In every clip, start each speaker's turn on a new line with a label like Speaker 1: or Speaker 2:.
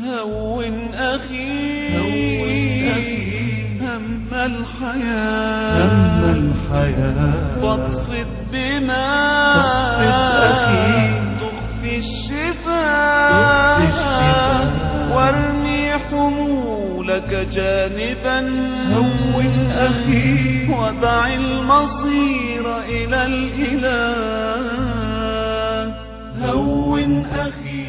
Speaker 1: هون أخي
Speaker 2: هون أخي
Speaker 1: هم الحياة
Speaker 2: هم الحياة
Speaker 1: فاقصد بما
Speaker 2: فاقصد أخي
Speaker 1: تخفي الشفاء
Speaker 2: تخفي الشفاء
Speaker 1: وارمي حمولك جانبا
Speaker 2: هون أخي
Speaker 1: ودع المصير إلى الإله
Speaker 2: هون أخي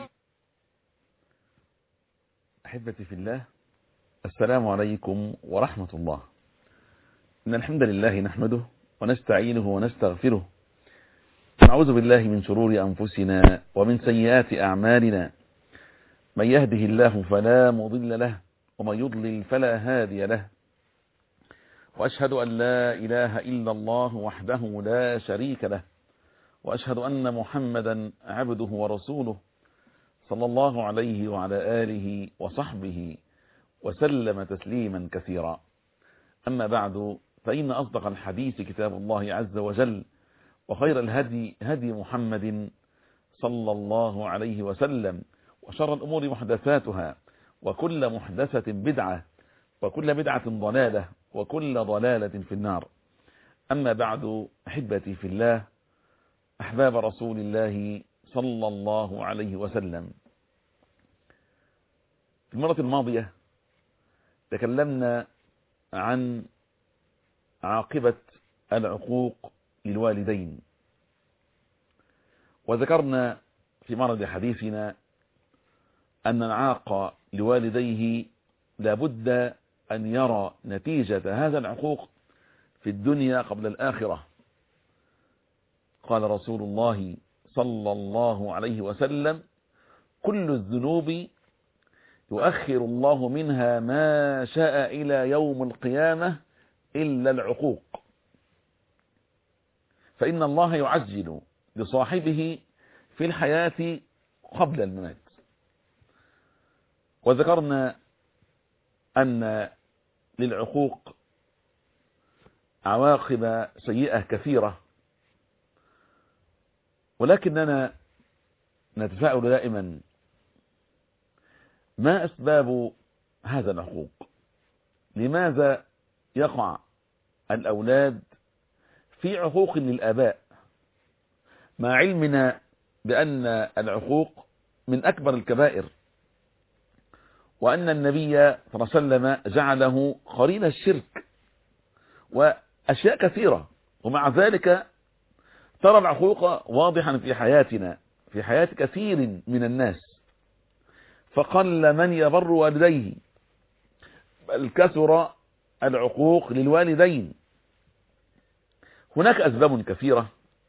Speaker 3: أحبتي في الله السلام عليكم ورحمة الله إن الحمد لله نحمده ونستعينه ونستغفره نعوذ بالله من شرور أنفسنا ومن سيئات أعمالنا من يهده الله فلا مضل له ومن يضلل فلا هادي له وأشهد أن لا إله إلا الله وحده لا شريك له وأشهد أن محمدا عبده ورسوله صلى الله عليه وعلى آله وصحبه وسلم تسليما كثيرا أما بعد فإن أصدق الحديث كتاب الله عز وجل وخير الهدي هدي محمد صلى الله عليه وسلم وشر الأمور محدثاتها وكل محدثة بدعة وكل بدعة ضلالة وكل ضلالة في النار أما بعد أحبتي في الله أحباب رسول الله صلى الله عليه وسلم في المرة الماضية تكلمنا عن عاقبة العقوق للوالدين وذكرنا في مرض حديثنا أن العاق لوالديه لابد أن يرى نتيجة هذا العقوق في الدنيا قبل الآخرة قال رسول الله صلى الله عليه وسلم كل الذنوب يؤخر الله منها ما شاء إلى يوم القيامة إلا العقوق فإن الله يعجل لصاحبه في الحياة قبل الممات وذكرنا أن للعقوق عواقب سيئة كثيرة ولكننا نتساءل دائما ما أسباب هذا العقوق لماذا يقع الأولاد في عقوق للآباء مع علمنا بأن العقوق من أكبر الكبائر وأن النبي صلى الله عليه وسلم جعله قرين الشرك وأشياء كثيرة ومع ذلك ترى العقوق واضحا في حياتنا في حياة كثير من الناس فقل من يبر والديه بل كثر العقوق للوالدين هناك أسباب كثيرة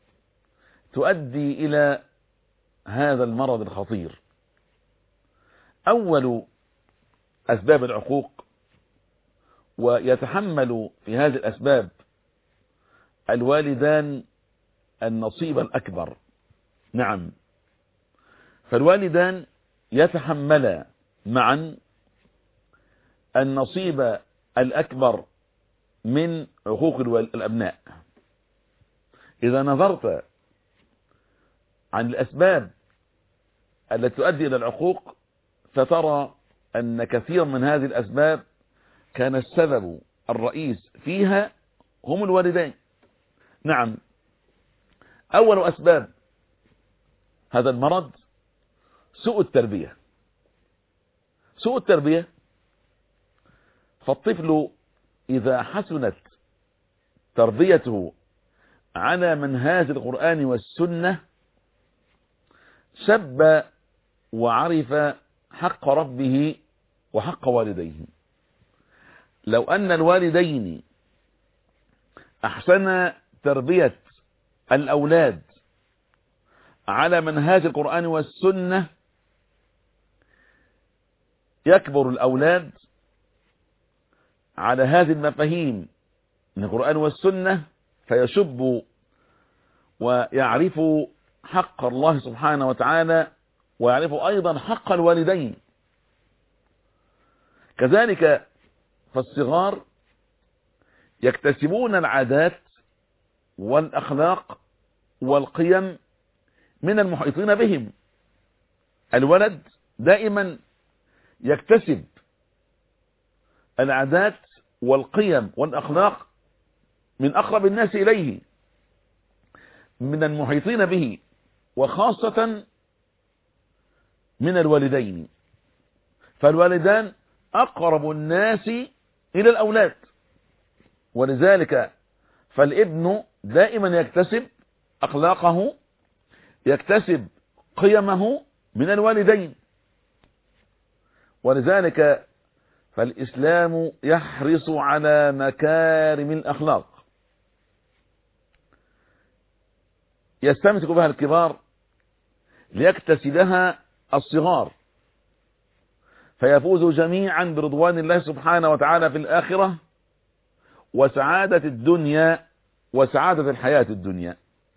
Speaker 3: تؤدي إلى هذا المرض الخطير أول أسباب العقوق ويتحمل في هذه الأسباب الوالدان النصيب الأكبر نعم فالوالدان يتحملا معا النصيب الأكبر من عقوق الأبناء إذا نظرت عن الأسباب التي تؤدي إلى العقوق فترى أن كثير من هذه الأسباب كان السبب الرئيس فيها هم الوالدين نعم أول أسباب هذا المرض سوء التربية سوء التربية فالطفل إذا حسنت تربيته على منهاج القرآن والسنة شب وعرف حق ربه وحق والديه لو أن الوالدين أحسن تربية الأولاد على منهاج القرآن والسنة يكبر الأولاد على هذه المفاهيم من القرآن والسنة فيشب ويعرف حق الله سبحانه وتعالى ويعرف أيضا حق الوالدين كذلك فالصغار يكتسبون العادات والأخلاق والقيم من المحيطين بهم الولد دائما يكتسب العادات والقيم والأخلاق من أقرب الناس إليه من المحيطين به وخاصة من الوالدين فالوالدان أقرب الناس إلى الأولاد ولذلك فالابن دائما يكتسب أخلاقه يكتسب قيمه من الوالدين ولذلك فالإسلام يحرص على مكارم الأخلاق يستمسك بها الكبار ليكتسبها الصغار فيفوز جميعا برضوان الله سبحانه وتعالى في الآخرة وسعادة الدنيا وسعادة الحياة الدنيا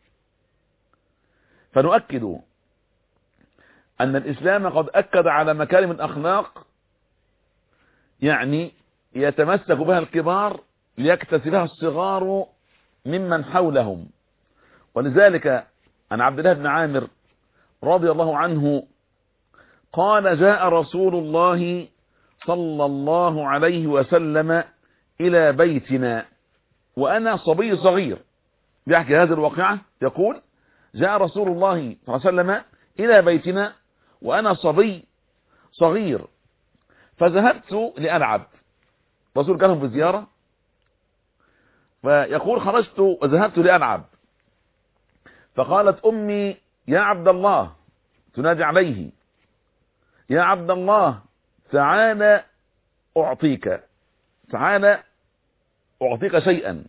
Speaker 3: فنؤكد أن الإسلام قد أكد على مكارم الأخلاق يعني يتمسك بها الكبار ليكتسبها الصغار ممن حولهم ولذلك عن عبد الله بن عامر رضي الله عنه قال جاء رسول الله صلى الله عليه وسلم إلى بيتنا وأنا صبي صغير بيحكي هذه الواقعة يقول جاء رسول الله صلى الله عليه وسلم إلى بيتنا وأنا صبي صغير فذهبت لألعب رسول كانهم في زيارة فيقول خرجت وذهبت لألعب فقالت أمي يا عبد الله تنادي عليه يا عبد الله تعال أعطيك تعال أعطيك شيئا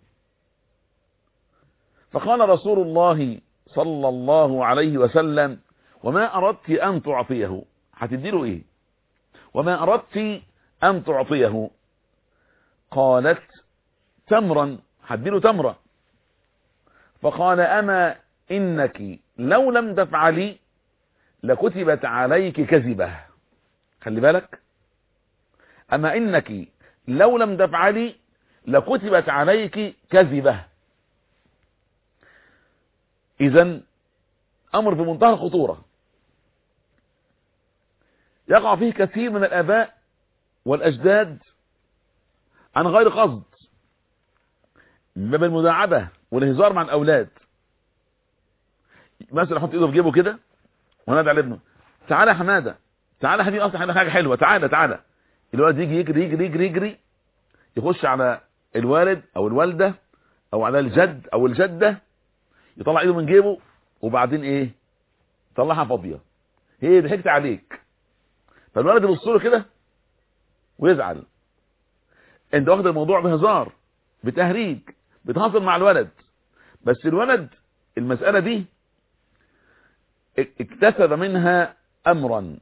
Speaker 3: فقال رسول الله صلى الله عليه وسلم وما أردت أن تعطيه هتديله إيه وما أردت أن تعطيه قالت تمرا هديله تمرة فقال أما إنك لو لم تفعلي لكتبت عليك كذبة خلي بالك أما إنك لو لم تفعلي لكتبت عليك كذبة إذا أمر في منتهى الخطورة يقع فيه كثير من الآباء والأجداد عن غير قصد باب المداعبة والهزار مع الأولاد مثلا يحط ايده في جيبه كده ونادي على ابنه تعالى يا حماده تعالى يا حبيبي اصلا حاجه حلوه تعالى تعالى الولد يجي يجري يجري يجري يجري يخش على الوالد او الوالده او على الجد او الجده يطلع ايده من جيبه وبعدين ايه يطلعها فاضيه هي ضحكت عليك فالولد يبص له كده ويزعل انت واخد الموضوع بهزار بتهريج بتهزر مع الولد بس الولد المسألة دي اكتسب منها امرا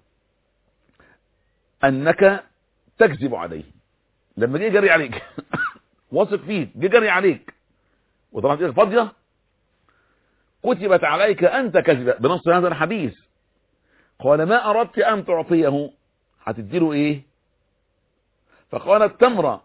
Speaker 3: انك تكذب عليه لما جه جري عليك واثق فيك جه جري عليك وطلعت ايدك فاضيه كتبت عليك انت كذبة بنص هذا الحديث قال ما اردت ان تعطيه هتديله ايه فقالت تمرة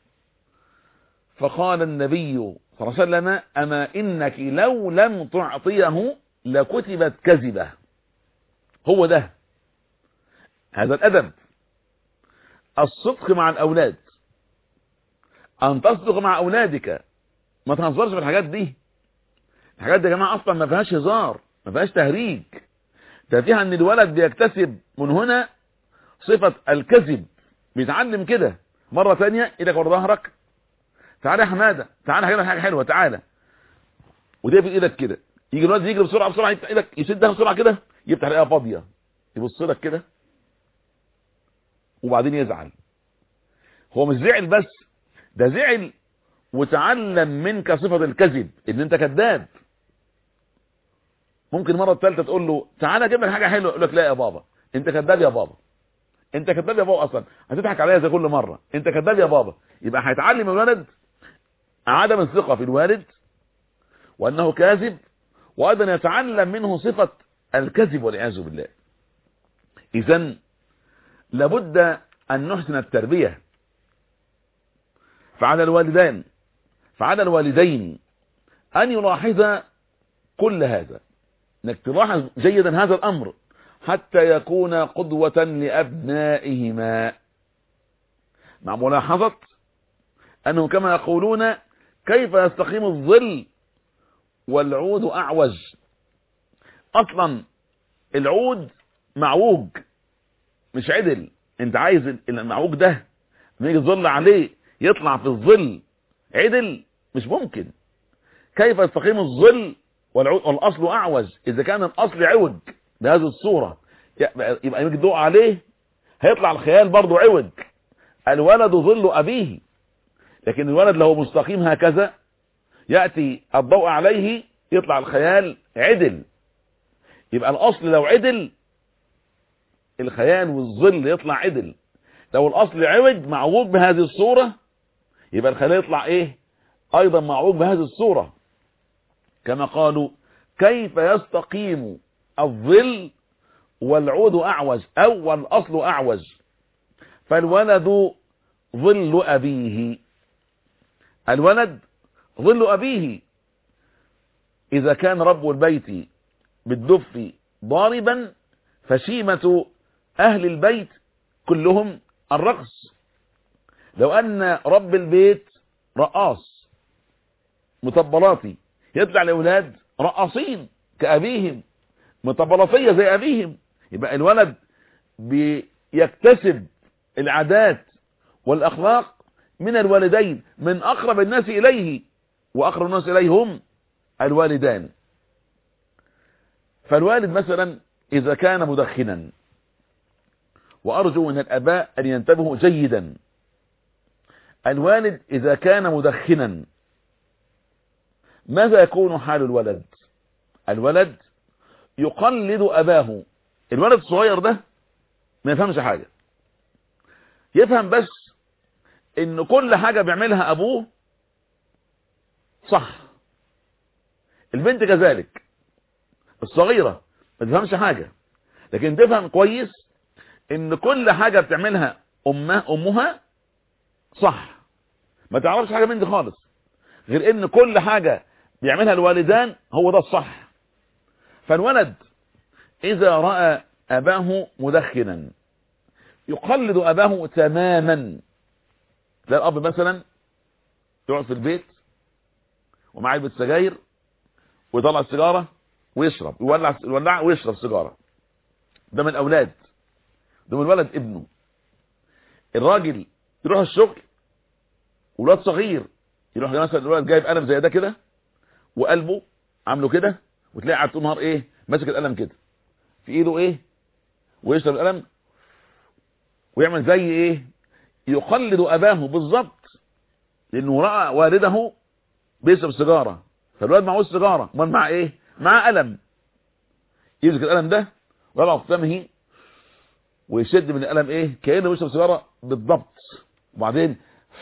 Speaker 3: فقال النبي صلى الله عليه وسلم اما انك لو لم تعطيه لكتبت كذبة هو ده هذا الادب الصدق مع الاولاد ان تصدق مع اولادك ما تهزرش في الحاجات دي الحاجات دي يا جماعه اصلا ما فيهاش هزار ما فيهاش تهريج ده فيها ان الولد بيكتسب من هنا صفة الكذب بيتعلم كده مرة ثانية ايدك ورا ظهرك تعالى يا حمادة تعالى هجيب حاجة حلوة تعالى وده في ايدك كده يجي الولد يجري بسرعة بسرعة يفتح ايدك يشدها بسرعة كده يفتح الاقيها فاضية يبص لك كده وبعدين يزعل هو مش زعل بس ده زعل وتعلم منك صفة الكذب ان انت كذاب ممكن مرة الثالثة تقول له تعالى اجيب لك حاجة حلوة يقول لك لا يا بابا انت كذاب يا بابا انت كذاب يا بابا اصلا هتضحك عليا زي كل مرة انت كذاب يا بابا يبقى هيتعلم الولد عدم الثقة في الوالد وانه كاذب وايضا يتعلم منه صفة الكذب والعياذ بالله اذا لابد ان نحسن التربية فعلى الوالدان فعلى الوالدين ان يلاحظ كل هذا انك تلاحظ جيدا هذا الامر حتى يكون قدوة لأبنائهما مع ملاحظة أنهم كما يقولون كيف يستقيم الظل والعود أعوج أصلا العود معوج مش عدل انت عايز المعوج ده لما يجي الظل عليه يطلع في الظل عدل مش ممكن كيف يستقيم الظل والعود والاصل اعوج اذا كان الاصل عوج بهذه الصورة يبقى يبقى يجي الضوء عليه هيطلع الخيال برضه عوج الولد ظل ابيه لكن الولد لو مستقيم هكذا يأتي الضوء عليه يطلع الخيال عدل يبقى الاصل لو عدل الخيال والظل يطلع عدل لو الاصل عوج معوج بهذه الصورة يبقى الخيال يطلع ايه ايضا معوج بهذه الصورة كما قالوا كيف يستقيم الظل والعود اعوج او والاصل اعوج فالولد ظل ابيه الولد ظل ابيه اذا كان رب البيت بالدف ضاربا فشيمة اهل البيت كلهم الرقص لو ان رب البيت رقاص مطبلاتي يطلع الاولاد رقاصين كابيهم مطبلاتيه زي ابيهم يبقى الولد بيكتسب العادات والاخلاق من الوالدين من اقرب الناس اليه واقرب الناس اليه هم الوالدان فالوالد مثلا اذا كان مدخنا وارجو من الاباء ان ينتبهوا جيدا الوالد اذا كان مدخنا ماذا يكون حال الولد الولد يقلد اباه الولد الصغير ده ما يفهمش حاجة يفهم بس ان كل حاجة بيعملها ابوه صح البنت كذلك الصغيرة ما تفهمش حاجة لكن تفهم كويس ان كل حاجة بتعملها امها امها صح ما تعرفش حاجة من دي خالص غير ان كل حاجة بيعملها الوالدان هو ده الصح فالولد اذا رأى اباه مدخنا يقلد اباه تماما تلاقي الاب مثلا يقعد في البيت ومعاه علبه سجاير ويطلع السيجاره ويشرب يولع يولع ويشرب سيجاره ده من الاولاد ده من الولد ابنه الراجل يروح الشغل ولاد صغير يروح مثلا الولد جايب قلم زي ده كده وقلبه عامله كده وتلاقي قاعد طول النهار ايه ماسك القلم كده في ايده ايه ويشرب القلم ويعمل زي ايه يقلد اباه بالظبط لانه راى والده بيشرب سيجاره فالواد معهوش سيجاره امال مع ايه مع قلم يمسك القلم ده ويضع في فمه ويشد من القلم ايه كانه بيشرب سيجاره بالضبط وبعدين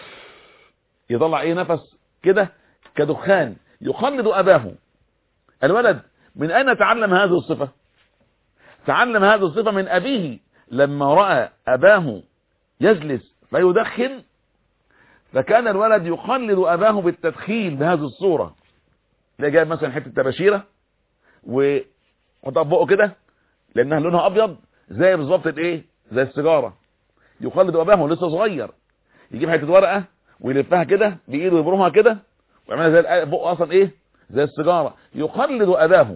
Speaker 3: يطلع ايه نفس كده كدخان يقلد اباه الولد من اين تعلم هذه الصفه تعلم هذه الصفه من ابيه لما راى اباه يجلس فيدخن فكان الولد يقلد اباه بالتدخين بهذه الصوره تلاقي جايب مثلا حته تباشيره ويحطها في بقه كده لانها لونها ابيض زي بالظبط الايه زي السيجاره يقلد اباه لسه صغير يجيب حته ورقه ويلفها كده بايده يبرمها كده ويعملها زي بقه اصلا ايه زي السيجاره يقلد اباه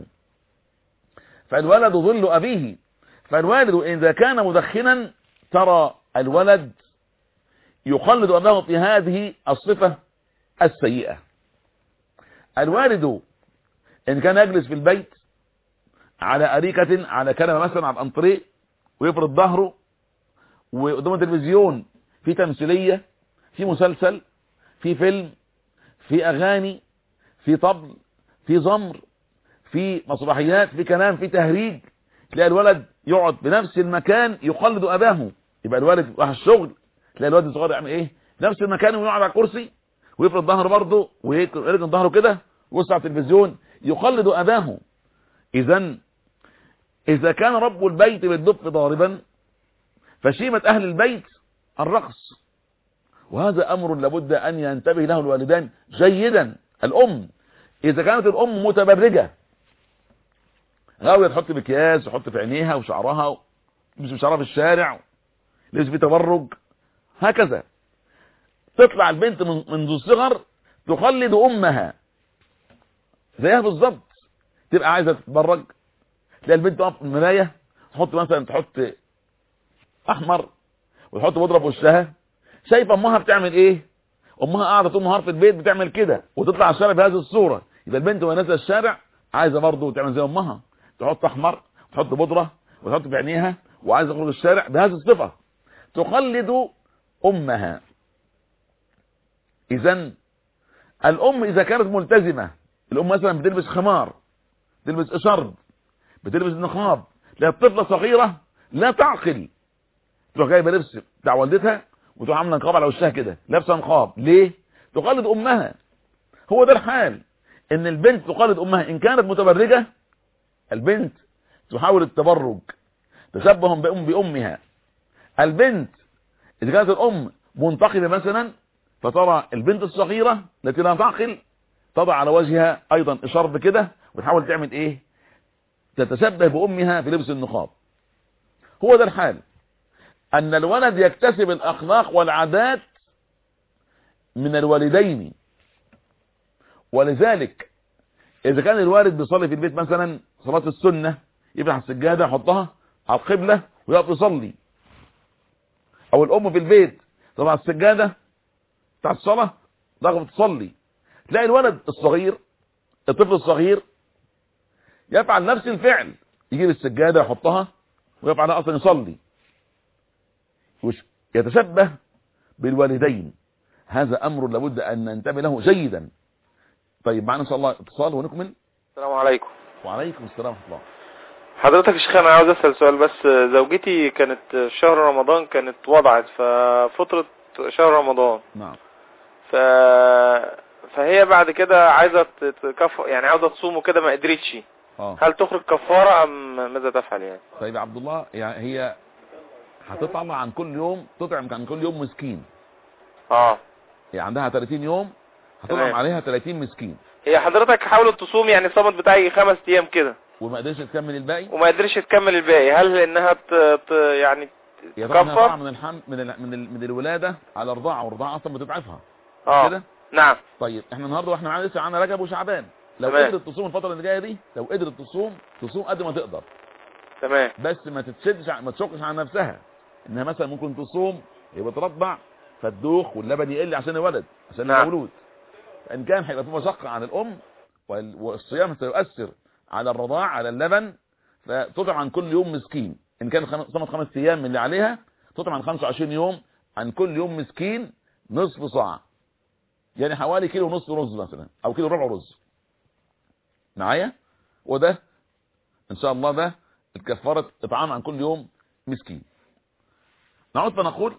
Speaker 3: فالولد ظل ابيه فالوالد اذا كان مدخنا ترى الولد يقلد اباه في هذه الصفه السيئه الوالد ان كان يجلس في البيت على اريكه على كنبه مثلا على الانطريه ويفرد ظهره وقدام التلفزيون في تمثيليه في مسلسل في فيلم في اغاني في طبل في زمر في مسرحيات في كلام في تهريج تلاقي الولد يقعد بنفس المكان يقلد اباه يبقى الولد راح الشغل تلاقي الولد الصغير يعمل ايه نفس المكان ويقعد على الكرسي ويفرد ظهره برضه ويركن ظهره كده ويبص على التلفزيون يقلد اباه اذا اذا كان رب البيت بالدف ضاربا فشيمة اهل البيت الرقص وهذا امر لابد ان ينتبه له الوالدان جيدا الام اذا كانت الام متبرجة غاويه تحط مكياج وتحط في عينيها وشعرها مش شعرها في الشارع ليس في تبرج هكذا تطلع البنت من منذ الصغر تقلد امها زيها بالظبط تبقى عايزه تتبرج تلاقي البنت تقف في المرايه تحط مثلا تحط احمر وتحط بودره في وشها شايفه امها بتعمل ايه امها قاعده طول النهار في البيت بتعمل كده وتطلع على الشارع بهذه الصوره يبقى البنت وهي نازله الشارع عايزه برضه تعمل زي امها تحط احمر تحط بودره وتحط في عينيها وعايزه تخرج الشارع بهذه الصفه تقلد امها اذا الام اذا كانت ملتزمه الام مثلا بتلبس خمار تلبس اشرب بتلبس نقاب لا طفله صغيره لا تعقل تروح جايبه لبس بتاع والدتها وتروح عامله نقاب على وشها كده لابسه نقاب ليه تقلد امها هو ده الحال ان البنت تقلد امها ان كانت متبرجه البنت تحاول التبرج تشبه بأم بأمها البنت إذا كانت الأم منتقبة مثلا فترى البنت الصغيرة التي لا تعقل تضع على وجهها أيضا إشارب كده وتحاول تعمل إيه تتشبه بأمها في لبس النقاب هو ده الحال أن الولد يكتسب الأخلاق والعادات من الوالدين ولذلك إذا كان الوالد بيصلي في البيت مثلا صلاة السنة يفتح السجادة يحطها على القبلة ويقف يصلي او الام في البيت طبعا السجادة بتاع الصلاة تقف تصلي تلاقي الولد الصغير الطفل الصغير يفعل نفس الفعل يجيب السجادة يحطها ويقف عليها اصلا يصلي يتشبه بالوالدين هذا امر لابد ان ننتبه له جيدا طيب معنا ان شاء الله اتصال ونكمل
Speaker 4: السلام عليكم
Speaker 3: وعليكم السلام ورحمه الله
Speaker 4: حضرتك يا شيخ انا عاوز اسال سؤال بس زوجتي كانت في شهر رمضان كانت وضعت ففتره شهر رمضان
Speaker 3: نعم
Speaker 4: ف فهي بعد كده عايزه تكف يعني عاوزه تصوم وكده ما قدرتش
Speaker 3: اه
Speaker 4: هل تخرج كفاره ام ماذا تفعل يعني
Speaker 3: طيب يا عبد الله يعني هي هتطلع عن كل يوم تطعم عن كل يوم مسكين
Speaker 4: اه
Speaker 3: هي عندها 30 يوم هتطعم
Speaker 4: تمام.
Speaker 3: عليها 30 مسكين
Speaker 4: هي حضرتك حاولت تصوم يعني صامت بتاعي خمس ايام كده
Speaker 3: وما قدرتش تكمل الباقي
Speaker 4: وما قدرش تكمل الباقي هل انها ت... ت... يعني
Speaker 3: هي طبعا
Speaker 4: تكفر
Speaker 3: طبعا من الحم من ال... من, ال... من الولاده على الرضاعه والرضاعه اصلا بتضعفها
Speaker 4: اه
Speaker 3: كده
Speaker 4: نعم
Speaker 3: طيب احنا النهارده واحنا معانا لسه معانا رجب وشعبان لو
Speaker 4: تمام.
Speaker 3: قدرت تصوم الفتره اللي جايه دي لو قدرت تصوم تصوم قد ما تقدر
Speaker 4: تمام
Speaker 3: بس ما تتشدش ع- ما تشقش على نفسها انها مثلا ممكن تصوم هي بترضع فالدوخ واللبن يقل عشان الولد عشان
Speaker 4: نعم.
Speaker 3: المولود ان كان هيبقى في مشقه على الام وال- والصيام سيؤثر على الرضاع على اللبن فتطعم عن كل يوم مسكين ان كان خم- صامت خمس ايام من اللي عليها تطعم عن 25 يوم عن كل يوم مسكين نصف صاع يعني حوالي كيلو ونص رز مثلا او كيلو ربع رز معايا وده ان شاء الله ده الكفاره اطعام عن كل يوم مسكين نعود فنقول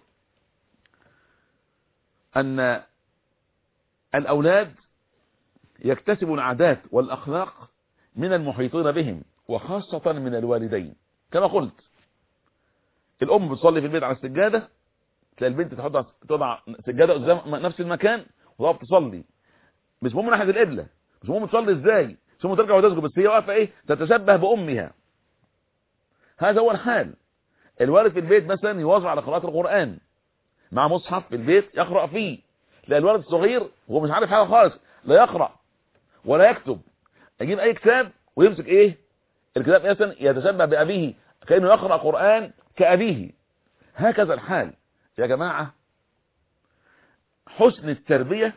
Speaker 3: ان الاولاد يكتسبوا العادات والاخلاق من المحيطين بهم وخاصة من الوالدين كما قلت الام بتصلي في البيت على السجادة تلاقي البنت تحط تضع سجادة قدام نفس المكان وتقف تصلي مش مهم ناحية القبلة مش مهم تصلي ازاي مش مهم ترجع وتسجد بس هي واقفة ايه تتشبه بامها هذا هو الحال الوالد في البيت مثلا يواظب على قراءة القرآن مع مصحف في البيت يقرأ فيه لا الولد الصغير هو مش عارف حاجة خالص لا يقرأ ولا يكتب يجيب اي كتاب ويمسك ايه الكتاب مثلا يتشبه بأبيه كأنه يقرأ قرآن كأبيه هكذا الحال يا جماعة حسن التربية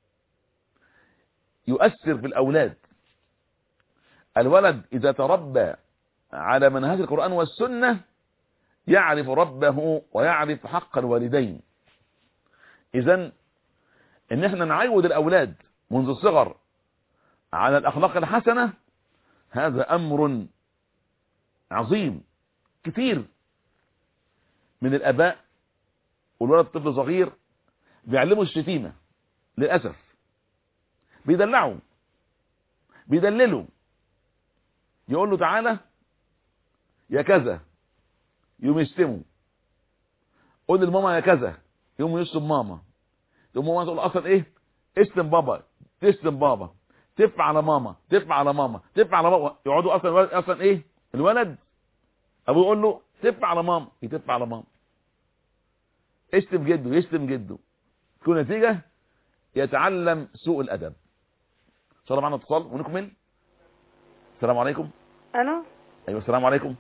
Speaker 3: يؤثر في الأولاد الولد إذا تربى على منهج القرآن والسنة يعرف ربه ويعرف حق الوالدين إذا إن احنا نعود الأولاد منذ الصغر على الأخلاق الحسنة هذا أمر عظيم كثير من الآباء والولد طفل صغير بيعلموا الشتيمة للأسف بيدلعوا بيدللوا يقول له تعالى يا كذا يوم يشتمه قول لماما يا كذا يوم يشتم ماما يوم ماما تقول اصلا ايه اشتم بابا تشتم بابا تف على ماما تف على ماما تف على ماما يقعدوا اصلا الولد اصلا ايه الولد ابوه يقول له تف على ماما يتف على ماما اشتم جده يشتم جده تكون نتيجة يتعلم سوء الادب ان شاء الله معنا اتصال ونكمل السلام عليكم
Speaker 5: الو
Speaker 3: ايوه السلام عليكم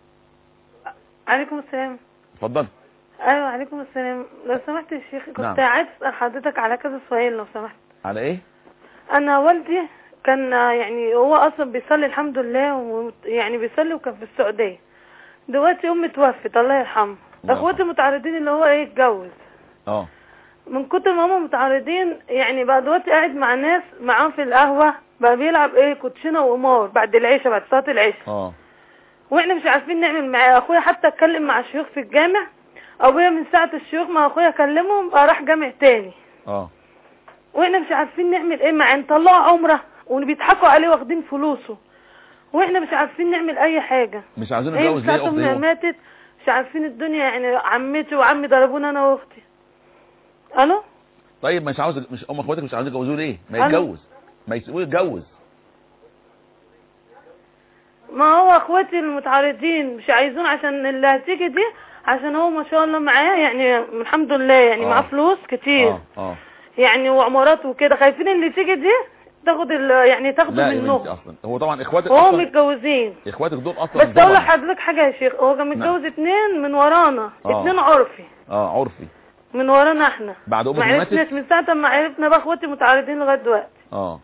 Speaker 5: عليكم السلام
Speaker 3: اتفضل
Speaker 5: ايوه عليكم السلام لو سمحت يا شيخ كنت
Speaker 3: نعم.
Speaker 5: عايز اسال حضرتك على كذا سؤال لو سمحت
Speaker 3: على ايه
Speaker 5: انا والدي كان يعني هو اصلا بيصلي الحمد لله ويعني بيصلي وكان في السعوديه دلوقتي امي توفت الله يرحمها
Speaker 3: الله
Speaker 5: اخواتي متعرضين اللي هو ايه يتجوز
Speaker 3: اه
Speaker 5: من كتر ما هم متعرضين يعني بقى دلوقتي قاعد مع ناس معاهم في القهوه بقى بيلعب ايه كوتشينه وقمار بعد العشاء بعد صلاه العشاء
Speaker 3: اه
Speaker 5: واحنا مش عارفين نعمل معاه اخويا حتى اتكلم مع الشيوخ في الجامع ابويا من ساعه الشيوخ ما اخويا كلمهم بقى راح جامع تاني
Speaker 3: اه
Speaker 5: واحنا مش عارفين نعمل ايه مع نطلعه عمره وبيضحكوا عليه واخدين فلوسه واحنا مش عارفين نعمل اي حاجه
Speaker 3: مش عايزين
Speaker 5: هي
Speaker 3: نتجوز
Speaker 5: مش
Speaker 3: ليه
Speaker 5: عارفه
Speaker 3: اختي
Speaker 5: امي
Speaker 3: هو؟
Speaker 5: ماتت مش عارفين الدنيا يعني عمتي وعمي ضربونا انا واختي الو
Speaker 3: طيب مش عاوز مش ام اخواتك مش عاوزين يتجوزوه ليه ما
Speaker 5: أنا-
Speaker 3: يتجوز ما يسيبوه يتجوز
Speaker 5: ما هو اخواتي المتعرضين مش عايزون عشان اللي هتيجي دي عشان هو ما شاء الله معاه يعني الحمد لله يعني
Speaker 3: آه.
Speaker 5: معاه فلوس كتير
Speaker 3: اه اه
Speaker 5: يعني وعمارات وكده خايفين اللي تيجي دي تاخد ال- يعني تاخده
Speaker 3: لا يا بنتي
Speaker 5: منه
Speaker 3: اصلا هو طبعا اخواتك
Speaker 5: وهو
Speaker 3: اصلا
Speaker 5: متجوزين
Speaker 3: اخواتك دول اصلا
Speaker 5: بس اقول
Speaker 3: طبعاً.
Speaker 5: لحضرتك حاجه يا شيخ هو كان
Speaker 3: نعم.
Speaker 5: متجوز اتنين من ورانا
Speaker 3: آه.
Speaker 5: اتنين عرفي
Speaker 3: اه عرفي
Speaker 5: من ورانا احنا
Speaker 3: بعد امك
Speaker 5: ما
Speaker 3: ما
Speaker 5: عرفناش
Speaker 3: ماتت
Speaker 5: من ساعه ما عرفنا بقى اخواتي متعرضين لغايه دلوقتي
Speaker 3: اه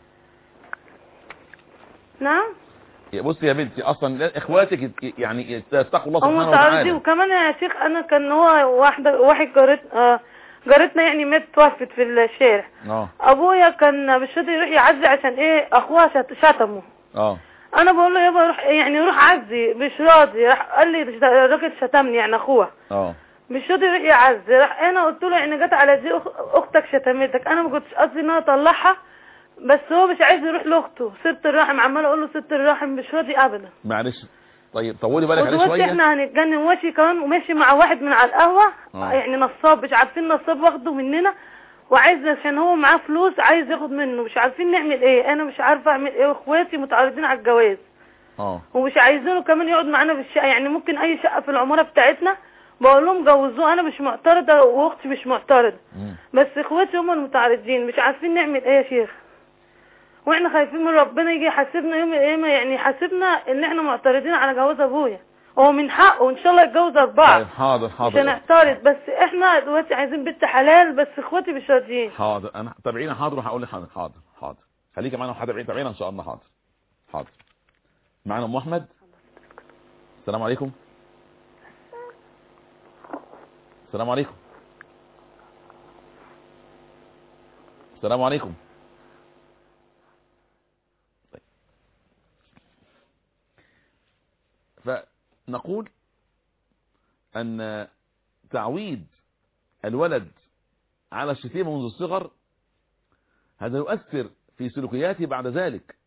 Speaker 5: نعم
Speaker 3: يا بصي يا بنتي اصلا لا- اخواتك يت- يعني يتقوا الله
Speaker 5: هم
Speaker 3: سبحانه
Speaker 5: متعرضين
Speaker 3: وتعالى
Speaker 5: وكمان يا شيخ انا كان هو واحده واحد جارت آه جارتنا يعني مات توفت في الشارع
Speaker 3: اه
Speaker 5: ابويا كان مش راضي يروح يعزي عشان ايه اخوها شت- شتمه
Speaker 3: اه
Speaker 5: انا بقول له يابا روح يعني روح عزي مش راضي راح قال لي ده الراجل شتمني يعني اخوها
Speaker 3: اه
Speaker 5: مش راضي يروح يعزي راح انا قلت له يعني جت على دي أخ- اختك شتمتك انا ما كنتش قصدي ان انا اطلعها بس هو مش عايز يروح لاخته ست الرحم عمال اقول له ست الرحم مش راضي ابدا
Speaker 3: معلش طيب طولي بالك عليه
Speaker 5: ودلوقتي
Speaker 3: شويه
Speaker 5: احنا هنتجنن واشي كمان وماشي مع واحد من على القهوه
Speaker 3: آه.
Speaker 5: يعني نصاب مش عارفين نصاب واخده مننا وعايز عشان هو معاه فلوس عايز ياخد منه مش عارفين نعمل ايه انا مش عارفه اعمل ايه واخواتي متعرضين على الجواز
Speaker 3: اه
Speaker 5: ومش عايزينه كمان يقعد معانا في الشقه يعني ممكن اي شقه في العماره بتاعتنا بقول لهم جوزوه انا مش معترضه واختي مش معترضه
Speaker 3: مم.
Speaker 5: بس اخواتي هم المتعرضين مش عارفين نعمل ايه يا شيخ واحنا خايفين من ربنا يجي يحاسبنا يوم القيامه يعني يحاسبنا ان احنا معترضين على جواز ابويا هو من حقه وان شاء الله يتجوز اربعه
Speaker 3: طيب حاضر
Speaker 5: مش
Speaker 3: حاضر
Speaker 5: هنعترض بس احنا دلوقتي عايزين بنت حلال بس اخواتي مش راضيين
Speaker 3: حاضر انا تابعينا حاضر وهقول لك حاضر حاضر حاضر خليكي معانا وحاضر تابعينا ان شاء الله حاضر حاضر معانا ام احمد السلام عليكم السلام عليكم السلام عليكم طيب. فنقول ان تعويد الولد على الشتيمة منذ الصغر هذا يؤثر في سلوكياته بعد ذلك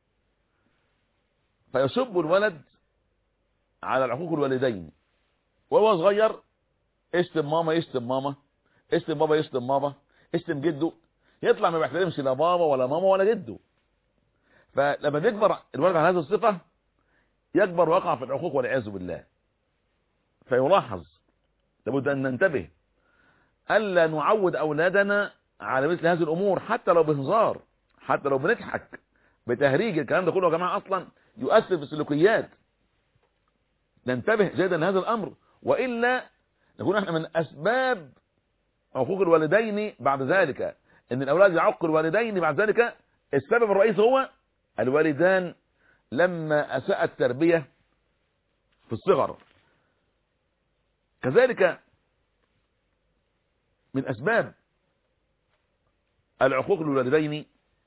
Speaker 3: فيشب الولد على العقوق الوالدين وهو صغير اشتم ماما يشتم ماما اشتم بابا يشتم بابا اشتم جده يطلع ما بيحترمش لا بابا ولا ماما ولا جده فلما بيكبر الولد على هذه الصفة يكبر ويقع في العقوق والعياذ بالله فيلاحظ لابد ان ننتبه ألا نعود أولادنا على مثل هذه الأمور حتى لو بهزار حتى لو بنضحك بتهريج الكلام ده كله يا جماعة أصلا يؤثر في السلوكيات ننتبه جيدا لهذا الأمر وإلا نكون احنا من أسباب عقوق الوالدين بعد ذلك ان الأولاد يعق الوالدين بعد ذلك السبب الرئيسي هو الوالدان لما أساء التربية في الصغر كذلك من أسباب العقوق للوالدين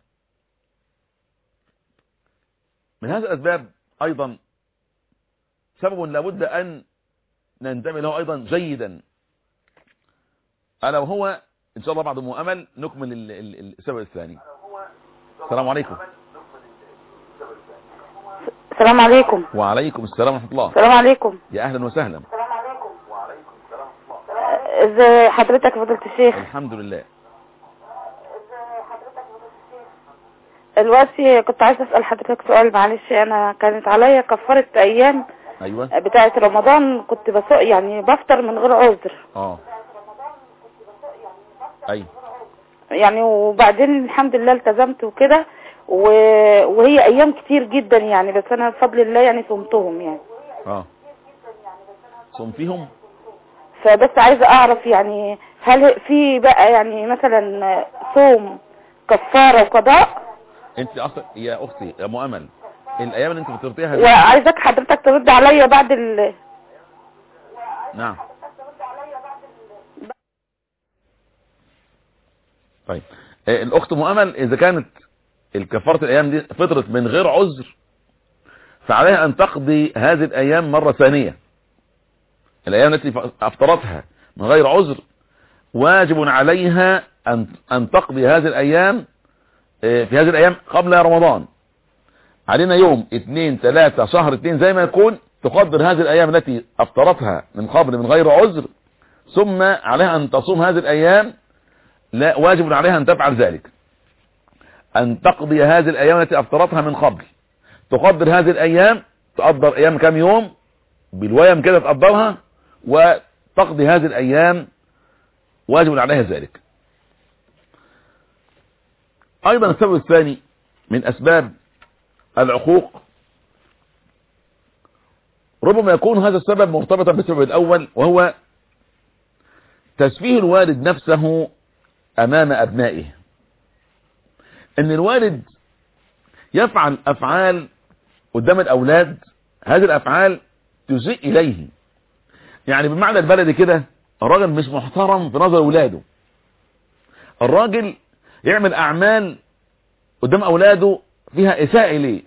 Speaker 3: من هذه الأسباب أيضا سبب لابد أن ننتبه له أيضا جيدا ألا وهو إن شاء الله بعد مؤمل نكمل ال- ال- السبب الثاني السلام عليكم
Speaker 6: السلام عليكم
Speaker 3: وعليكم السلام ورحمة الله
Speaker 6: السلام عليكم
Speaker 3: يا أهلا وسهلا
Speaker 6: ازي حضرتك فضيلة الشيخ
Speaker 3: الحمد لله
Speaker 6: دلوقتي كنت عايزة اسأل حضرتك سؤال معلش انا كانت عليا كفارة ايام
Speaker 3: ايوه
Speaker 6: بتاعة رمضان كنت بسوق يعني بفطر من غير عذر
Speaker 3: اه ايوه
Speaker 6: يعني وبعدين الحمد لله التزمت وكده و- وهي ايام كتير جدا يعني بس انا بفضل الله يعني صمتهم يعني
Speaker 3: اه صوم فيهم
Speaker 6: فبس عايزة اعرف يعني هل في بقى يعني مثلا صوم كفارة وقضاء
Speaker 3: انت اصلا يا اختي يا مؤمل الايام اللي انت فطرتيها دي
Speaker 6: وعايزك حضرتك ترد عليا بعد ال
Speaker 3: نعم طيب آه، الاخت مؤمل اذا كانت الكفارة الايام دي فطرت من غير عذر فعليها ان تقضي هذه الايام مرة ثانية الايام التي ف- افطرتها من غير عذر واجب عليها ان ان تقضي هذه الايام آه، في هذه الايام قبل رمضان علينا يوم اثنين ثلاثة شهر اثنين زي ما يكون تقدر هذه الايام التي افطرتها من قبل من غير عذر ثم عليها ان تصوم هذه الايام لا واجب عليها ان تفعل ذلك ان تقضي هذه الايام التي افطرتها من قبل تقدر هذه الايام تقدر ايام كام يوم بالويم كده تقدرها وتقضي هذه الايام واجب عليها ذلك ايضا السبب الثاني من اسباب العقوق ربما يكون هذا السبب مرتبطا بالسبب الاول وهو تسفيه الوالد نفسه امام ابنائه ان الوالد يفعل افعال قدام الاولاد هذه الافعال تسيء اليه يعني بمعنى البلدي كده الراجل مش محترم في نظر اولاده الراجل يعمل اعمال قدام اولاده فيها اساءة اليه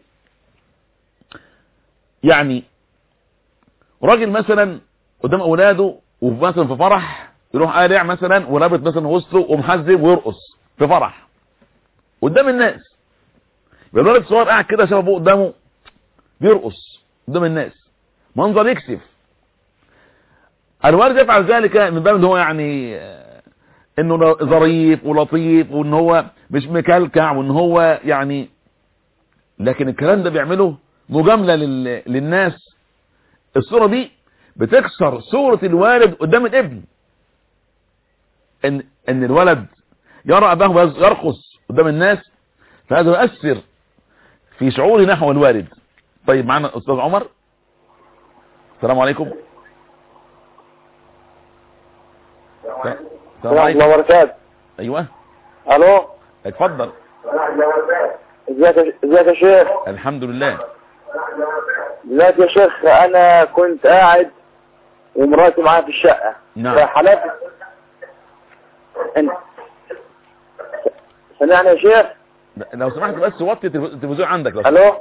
Speaker 3: يعني راجل مثلا قدام اولاده ومثلا في فرح يروح قالع مثلا ولابس مثلا وسطه ومحزب ويرقص في فرح قدام الناس يبقى الولد الصغير قاعد كده شاف ابوه قدامه بيرقص قدام الناس منظر يكسف الوالد يفعل ذلك من باب ان هو يعني آه، انه ظريف ولطيف وان هو مش مكلكع وان هو يعني لكن الكلام ده بيعمله مجاملة لل... للناس الصورة دي بتكسر صورة الوالد قدام الابن ان ان الولد يرى اباه يرقص قدام الناس فهذا يؤثر في شعوره نحو الوالد طيب معنا استاذ عمر السلام عليكم السلام عليكم
Speaker 7: وبركاته
Speaker 3: ايوه
Speaker 7: الو
Speaker 3: اتفضل
Speaker 7: ازيك يا- ازيك يا شيخ
Speaker 3: الحمد لله
Speaker 7: دلوقتي يا شيخ انا كنت قاعد ومراتي معايا في الشقه
Speaker 3: نعم.
Speaker 7: فحلفت ان سمعني يا شيخ
Speaker 3: لو سمحت بس وطي التلف- التلفزيون عندك لو سمحت.
Speaker 7: الو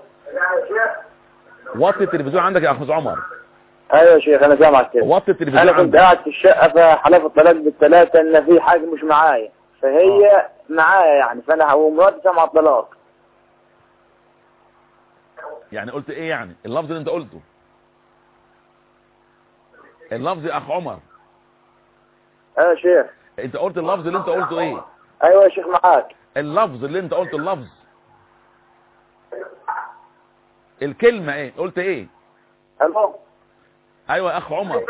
Speaker 3: وطي التلفزيون عندك يا اخوز عمر
Speaker 7: ايوه يا شيخ انا سامعك كده
Speaker 3: وطي التلفزيون
Speaker 7: انا كنت
Speaker 3: عندك
Speaker 7: قاعد في الشقه فحلفت الطلاق بالثلاثه ان في حاجه مش معايا فهي معايا يعني فانا ومراتي سامعه الطلاق
Speaker 3: يعني قلت ايه يعني اللفظ اللي انت قلته اللفظ يا اخ عمر
Speaker 7: ايوه يا شيخ
Speaker 3: انت قلت اللفظ اللي انت قلته ايه
Speaker 7: ايوه يا شيخ معاك
Speaker 3: اللفظ اللي انت قلت اللفظ الكلمة ايه قلت ايه
Speaker 7: الو
Speaker 3: ايوه يا اخ عمر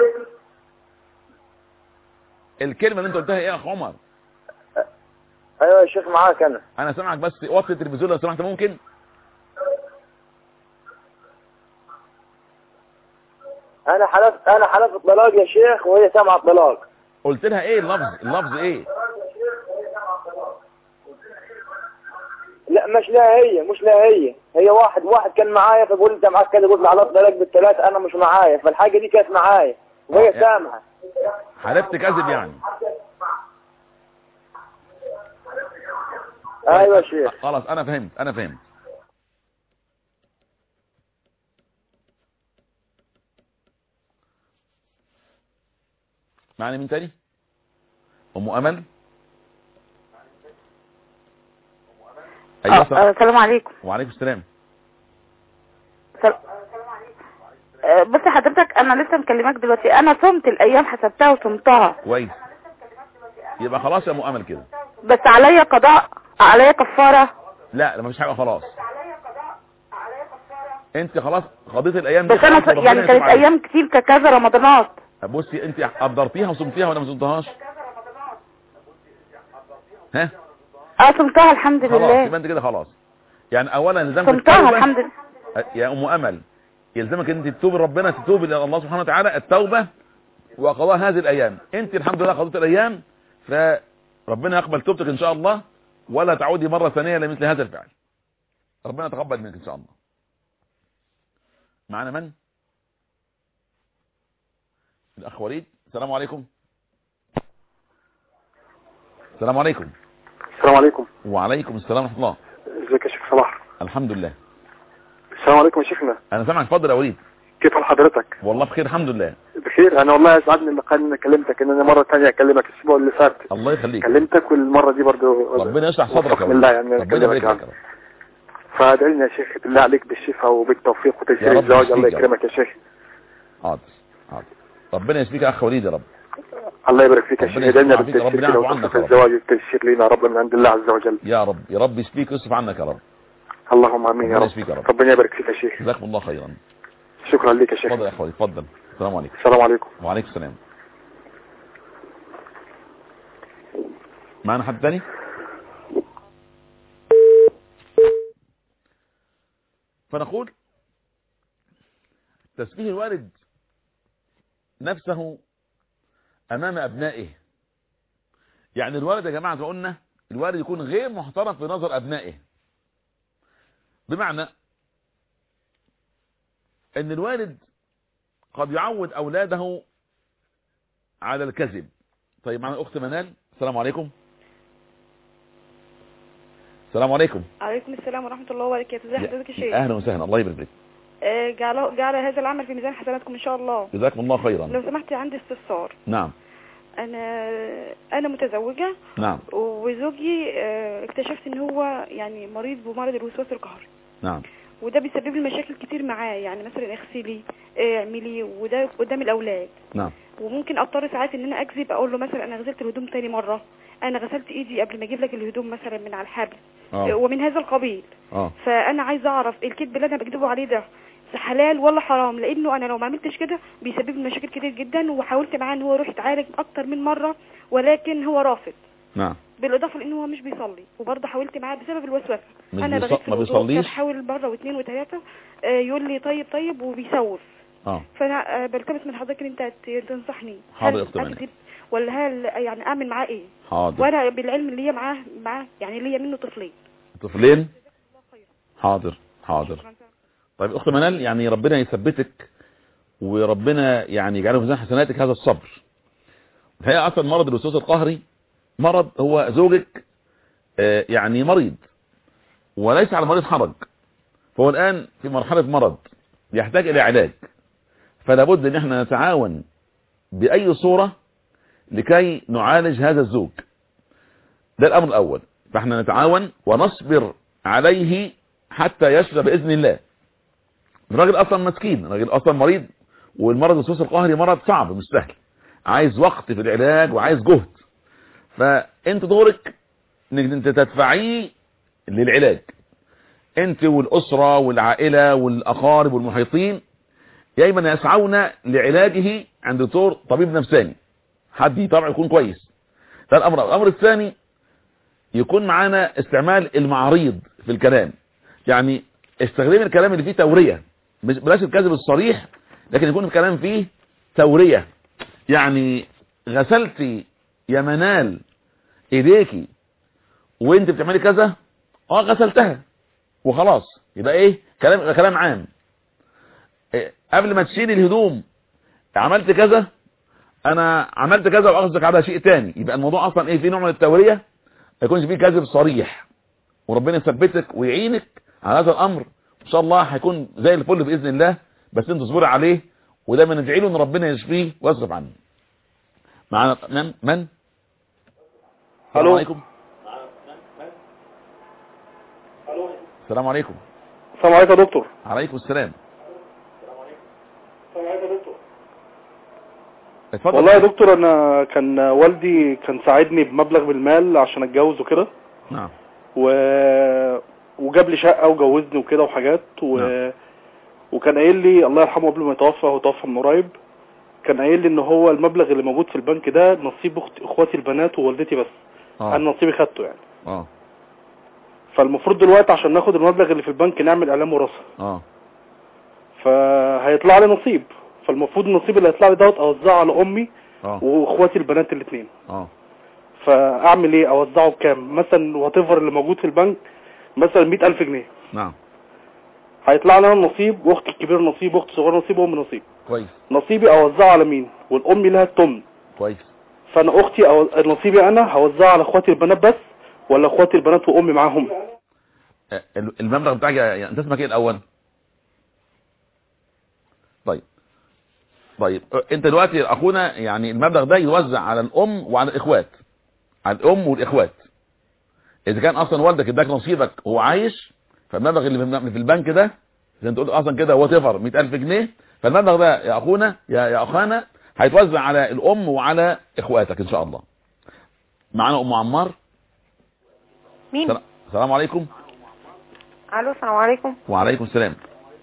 Speaker 3: الكلمة اللي انت قلتها ايه يا اخ عمر
Speaker 7: ايوه يا شيخ معاك انا
Speaker 3: انا سامعك بس وطي التلفزيون لو سمحت ممكن
Speaker 7: انا حلفت انا حلفت الطلاق يا شيخ وهي سامعه الطلاق
Speaker 3: قلت لها ايه اللفظ اللفظ ايه
Speaker 7: لا مش لها هي مش لها هي هي واحد واحد كان معايا فبقول انت معاك كده قلت له على الطلاق بالثلاثه انا مش معايا فالحاجه دي كانت معايا
Speaker 3: آه،
Speaker 7: وهي
Speaker 3: يعني-
Speaker 7: سامعه
Speaker 3: حلفت كذب يعني
Speaker 7: ايوه يا شيخ
Speaker 3: خلاص انا فهمت انا فهمت معنا مين تاني ام امل ايوه
Speaker 6: آه،
Speaker 3: السلام-
Speaker 6: آه، السلام عليكم
Speaker 3: وعليكم السلام
Speaker 6: سل... آه، بص حضرتك انا لسه مكلماك دلوقتي انا صمت الايام حسبتها وصمتها
Speaker 3: كويس يبقى خلاص يا ام امل كده
Speaker 6: بس عليا قضاء عليا كفاره
Speaker 3: لا لما فيش حاجه خلاص انت خلاص قضيت الايام دي
Speaker 6: بس انا
Speaker 3: خلاص وربنا
Speaker 6: يعني
Speaker 3: يتوب
Speaker 6: كانت
Speaker 3: عليك.
Speaker 6: ايام كتير ككذا رمضانات
Speaker 3: بصي انت قدرتيها وصمتيها ولا ما صمتهاش ها
Speaker 6: اه صمتها الحمد
Speaker 3: خلاص يبقى
Speaker 6: لله
Speaker 3: انت كده خلاص يعني اولا لزمت
Speaker 6: صمتها
Speaker 3: التوبة.
Speaker 6: الحمد لله
Speaker 3: يا ام امل يلزمك ان انت تتوب لربنا تتوب الى الله سبحانه وتعالى التوبه وقضاء هذه الايام انت الحمد لله قضيت الايام فربنا يقبل توبتك ان شاء الله ولا تعودي مره ثانيه لمثل هذا الفعل ربنا يتقبل منك ان شاء الله معنا من الاخ وليد السلام عليكم السلام عليكم
Speaker 8: السلام عليكم
Speaker 3: وعليكم السلام ورحمه الله
Speaker 8: ازيك يا شيخ صلاح
Speaker 3: الحمد لله
Speaker 8: السلام عليكم يا شيخنا
Speaker 3: انا سامعك اتفضل يا وليد
Speaker 8: كيف حال حضرتك
Speaker 3: والله بخير الحمد لله
Speaker 8: بخير انا والله اسعدني اللقاء ان انا كلمتك ان انا مره ثانيه اكلمك الاسبوع اللي فات
Speaker 3: الله يخليك
Speaker 8: كلمتك والمره دي برضو
Speaker 3: ربنا يشرح صدرك يا
Speaker 8: بسم
Speaker 3: وليد.
Speaker 8: الله يعني
Speaker 3: ربنا
Speaker 8: اكلمك
Speaker 3: يبارك
Speaker 8: يعني
Speaker 3: لك يا رب.
Speaker 8: فادعي لنا يا شيخ بالله عليك بالشفاء وبالتوفيق
Speaker 3: يا
Speaker 8: وتيسير
Speaker 3: رب
Speaker 8: الزواج الله
Speaker 3: يشفيك يا رب.
Speaker 8: يكرمك يا شيخ
Speaker 3: حاضر حاضر ربنا يشفيك يا اخ وليد يا رب
Speaker 8: الله يبارك فيك يا
Speaker 3: ربنا
Speaker 8: شيخ ادعي لنا
Speaker 3: يسمع فيك،
Speaker 8: بالتيسير
Speaker 3: ربنا
Speaker 8: كده
Speaker 3: يعفو عنك
Speaker 8: وتوفيق
Speaker 3: يا رب.
Speaker 8: الزواج والتيسير لنا يا رب من عند الله عز وجل
Speaker 3: يا رب يا رب يشفيك ويصرف عنك يا رب
Speaker 8: اللهم امين يا
Speaker 3: ربنا
Speaker 8: رب
Speaker 3: يشفيك يا رب.
Speaker 8: ربنا يبارك فيك يا شيخ
Speaker 3: جزاكم الله خيرا
Speaker 8: شكرا لك يا شيخ
Speaker 3: اتفضل يا اخ وليد اتفضل السلام عليكم
Speaker 8: السلام عليكم
Speaker 3: وعليكم السلام معنا حد تاني فنقول تسبيح الوالد نفسه امام ابنائه يعني الوالد يا جماعه زي ما قلنا الوالد يكون غير محترم في نظر ابنائه بمعنى ان الوالد قد يعود اولاده على الكذب طيب معنا اخت منال السلام عليكم السلام عليكم
Speaker 9: عليكم السلام ورحمة الله وبركاته ازي حضرتك يا شيخ
Speaker 3: اهلا وسهلا الله يبارك فيك
Speaker 9: آه، جعل جعل هذا العمل في ميزان حسناتكم ان شاء الله
Speaker 3: جزاكم الله خيرا
Speaker 9: لو سمحت عندي استفسار
Speaker 3: نعم
Speaker 9: انا انا متزوجة
Speaker 3: نعم
Speaker 9: وزوجي آه، اكتشفت ان هو يعني مريض بمرض الوسواس القهري
Speaker 3: نعم
Speaker 9: وده بيسبب لي مشاكل كتير معاه يعني مثلا اغسلي آه، اعملي وده قدام الاولاد
Speaker 3: نعم
Speaker 9: وممكن اضطر ساعات ان انا اكذب اقول له مثلا انا غسلت الهدوم تاني مرة انا غسلت ايدي قبل ما اجيب لك الهدوم مثلا من على الحبل آه،
Speaker 3: اه
Speaker 9: ومن هذا القبيل
Speaker 3: اه
Speaker 9: فانا عايزه اعرف الكذب اللي انا بكذبه عليه ده حلال ولا حرام لانه انا لو ما عملتش كده بيسبب لي مشاكل كتير جدا وحاولت معاه ان هو يروح يتعالج اكتر من مره ولكن هو رافض
Speaker 3: نعم
Speaker 9: بالاضافه لان هو مش بيصلي وبرضه حاولت معاه بسبب الوسوسه
Speaker 3: مش
Speaker 9: انا
Speaker 3: بيص-
Speaker 9: بغيت في
Speaker 3: ما
Speaker 9: الوضوء
Speaker 3: بيصليش؟
Speaker 9: بحاول مره واثنين وثلاثه آه، يقول لي طيب طيب وبيسوف
Speaker 3: اه
Speaker 9: فانا آه، بلتمس من حضرتك ان انت ت- تنصحني
Speaker 3: حاضر يا
Speaker 9: هل
Speaker 3: أخت منى.
Speaker 9: اكذب ولا هل يعني اعمل معاه ايه
Speaker 3: حاضر
Speaker 9: وانا بالعلم اللي هي معاه معاه يعني ليا منه طفلين
Speaker 3: طفلين حاضر حاضر طيب اخت منال يعني ربنا يثبتك وربنا يعني يجعله في ميزان حسناتك هذا الصبر الحقيقه اصلا مرض الوسواس القهري مرض هو زوجك آه، يعني مريض وليس على المريض حرج فهو الان في مرحله مرض يحتاج الى علاج فلا بد ان احنا نتعاون باي صوره لكي نعالج هذا الزوج ده الامر الاول فاحنا نتعاون ونصبر عليه حتى يشفى باذن الله الراجل اصلا مسكين الراجل اصلا مريض والمرض الوسواس القهري مرض صعب مش سهل عايز وقت في العلاج وعايز جهد فانت دورك انك انت تدفعيه للعلاج انت والاسره والعائله والاقارب والمحيطين دايما يسعون لعلاجه عند دكتور طبيب نفساني حد طبعا يكون كويس ده الامر الامر الثاني يكون معانا استعمال المعاريض في الكلام يعني استخدام الكلام اللي فيه تورية مش بلاش الكذب الصريح لكن يكون الكلام فيه تورية يعني غسلتي يا منال ايديكي وانت بتعملي كذا اه غسلتها وخلاص يبقى ايه كلام يبقى كلام عام إيه قبل ما تشيلي الهدوم عملت كذا انا عملت كذا واقصدك على شيء تاني يبقى الموضوع اصلا ايه في نوع من التورية ما يكونش فيه كذب صريح وربنا يثبتك ويعينك على هذا الامر ان شاء الله هيكون زي الفل باذن الله بس انت تصبري عليه ودايما ندعي له ان ربنا يشفيه ويصرف عنه معانا من من السلام
Speaker 8: ألو.
Speaker 3: عليكم السلام عليكم
Speaker 8: السلام عليكم يا دكتور
Speaker 3: عليكم السلام اتفضل
Speaker 8: والله يا دكتور انا كان والدي كان ساعدني بمبلغ بالمال عشان اتجوز وكده
Speaker 3: نعم
Speaker 8: و
Speaker 10: وجاب لي شقه وجوزني وكده وحاجات و...
Speaker 3: نعم.
Speaker 10: وكان قايل لي الله يرحمه قبل ما يتوفى هو توفى من قريب كان قايل لي ان هو المبلغ اللي موجود في البنك ده نصيب أخت... اخواتي البنات ووالدتي بس
Speaker 3: اه
Speaker 10: انا نصيبي خدته يعني
Speaker 3: اه
Speaker 10: فالمفروض دلوقتي عشان ناخد المبلغ اللي في البنك نعمل اعلان وراثه
Speaker 3: اه
Speaker 10: فهيطلع لي نصيب فالمفروض النصيب اللي هيطلع لي دوت اوزعه على امي
Speaker 3: اه
Speaker 10: واخواتي البنات الاثنين
Speaker 3: اه
Speaker 10: فاعمل ايه اوزعه بكام مثلا وات اللي موجود في البنك مثلا 100000 جنيه
Speaker 3: نعم
Speaker 10: هيطلع لي انا نصيب واختي الكبيره نصيب واختي الصغيره نصيب وامي نصيب
Speaker 3: كويس
Speaker 10: نصيبي اوزعه على مين والام لها التمن
Speaker 3: كويس
Speaker 10: فانا اختي او نصيبي انا هوزعه على اخواتي البنات بس ولا اخواتي البنات وامي معاهم
Speaker 3: آه، المبلغ بتاعك يعني انت اسمك ايه الاول طيب طيب آه، انت دلوقتي اخونا يعني المبلغ ده يوزع على الام وعلى الاخوات على الام والاخوات اذا كان اصلا والدك اداك نصيبك وهو عايش فالمبلغ اللي في- في البنك ده زي ما تقول اصلا كده هو تفر 100000 جنيه فالمبلغ ده يا اخونا يا يا اخانا هيتوزع على الام وعلى اخواتك ان شاء الله معانا ام عمار
Speaker 11: مين
Speaker 3: سلام- السلام عليكم
Speaker 11: الو السلام عليكم
Speaker 3: وعليكم السلام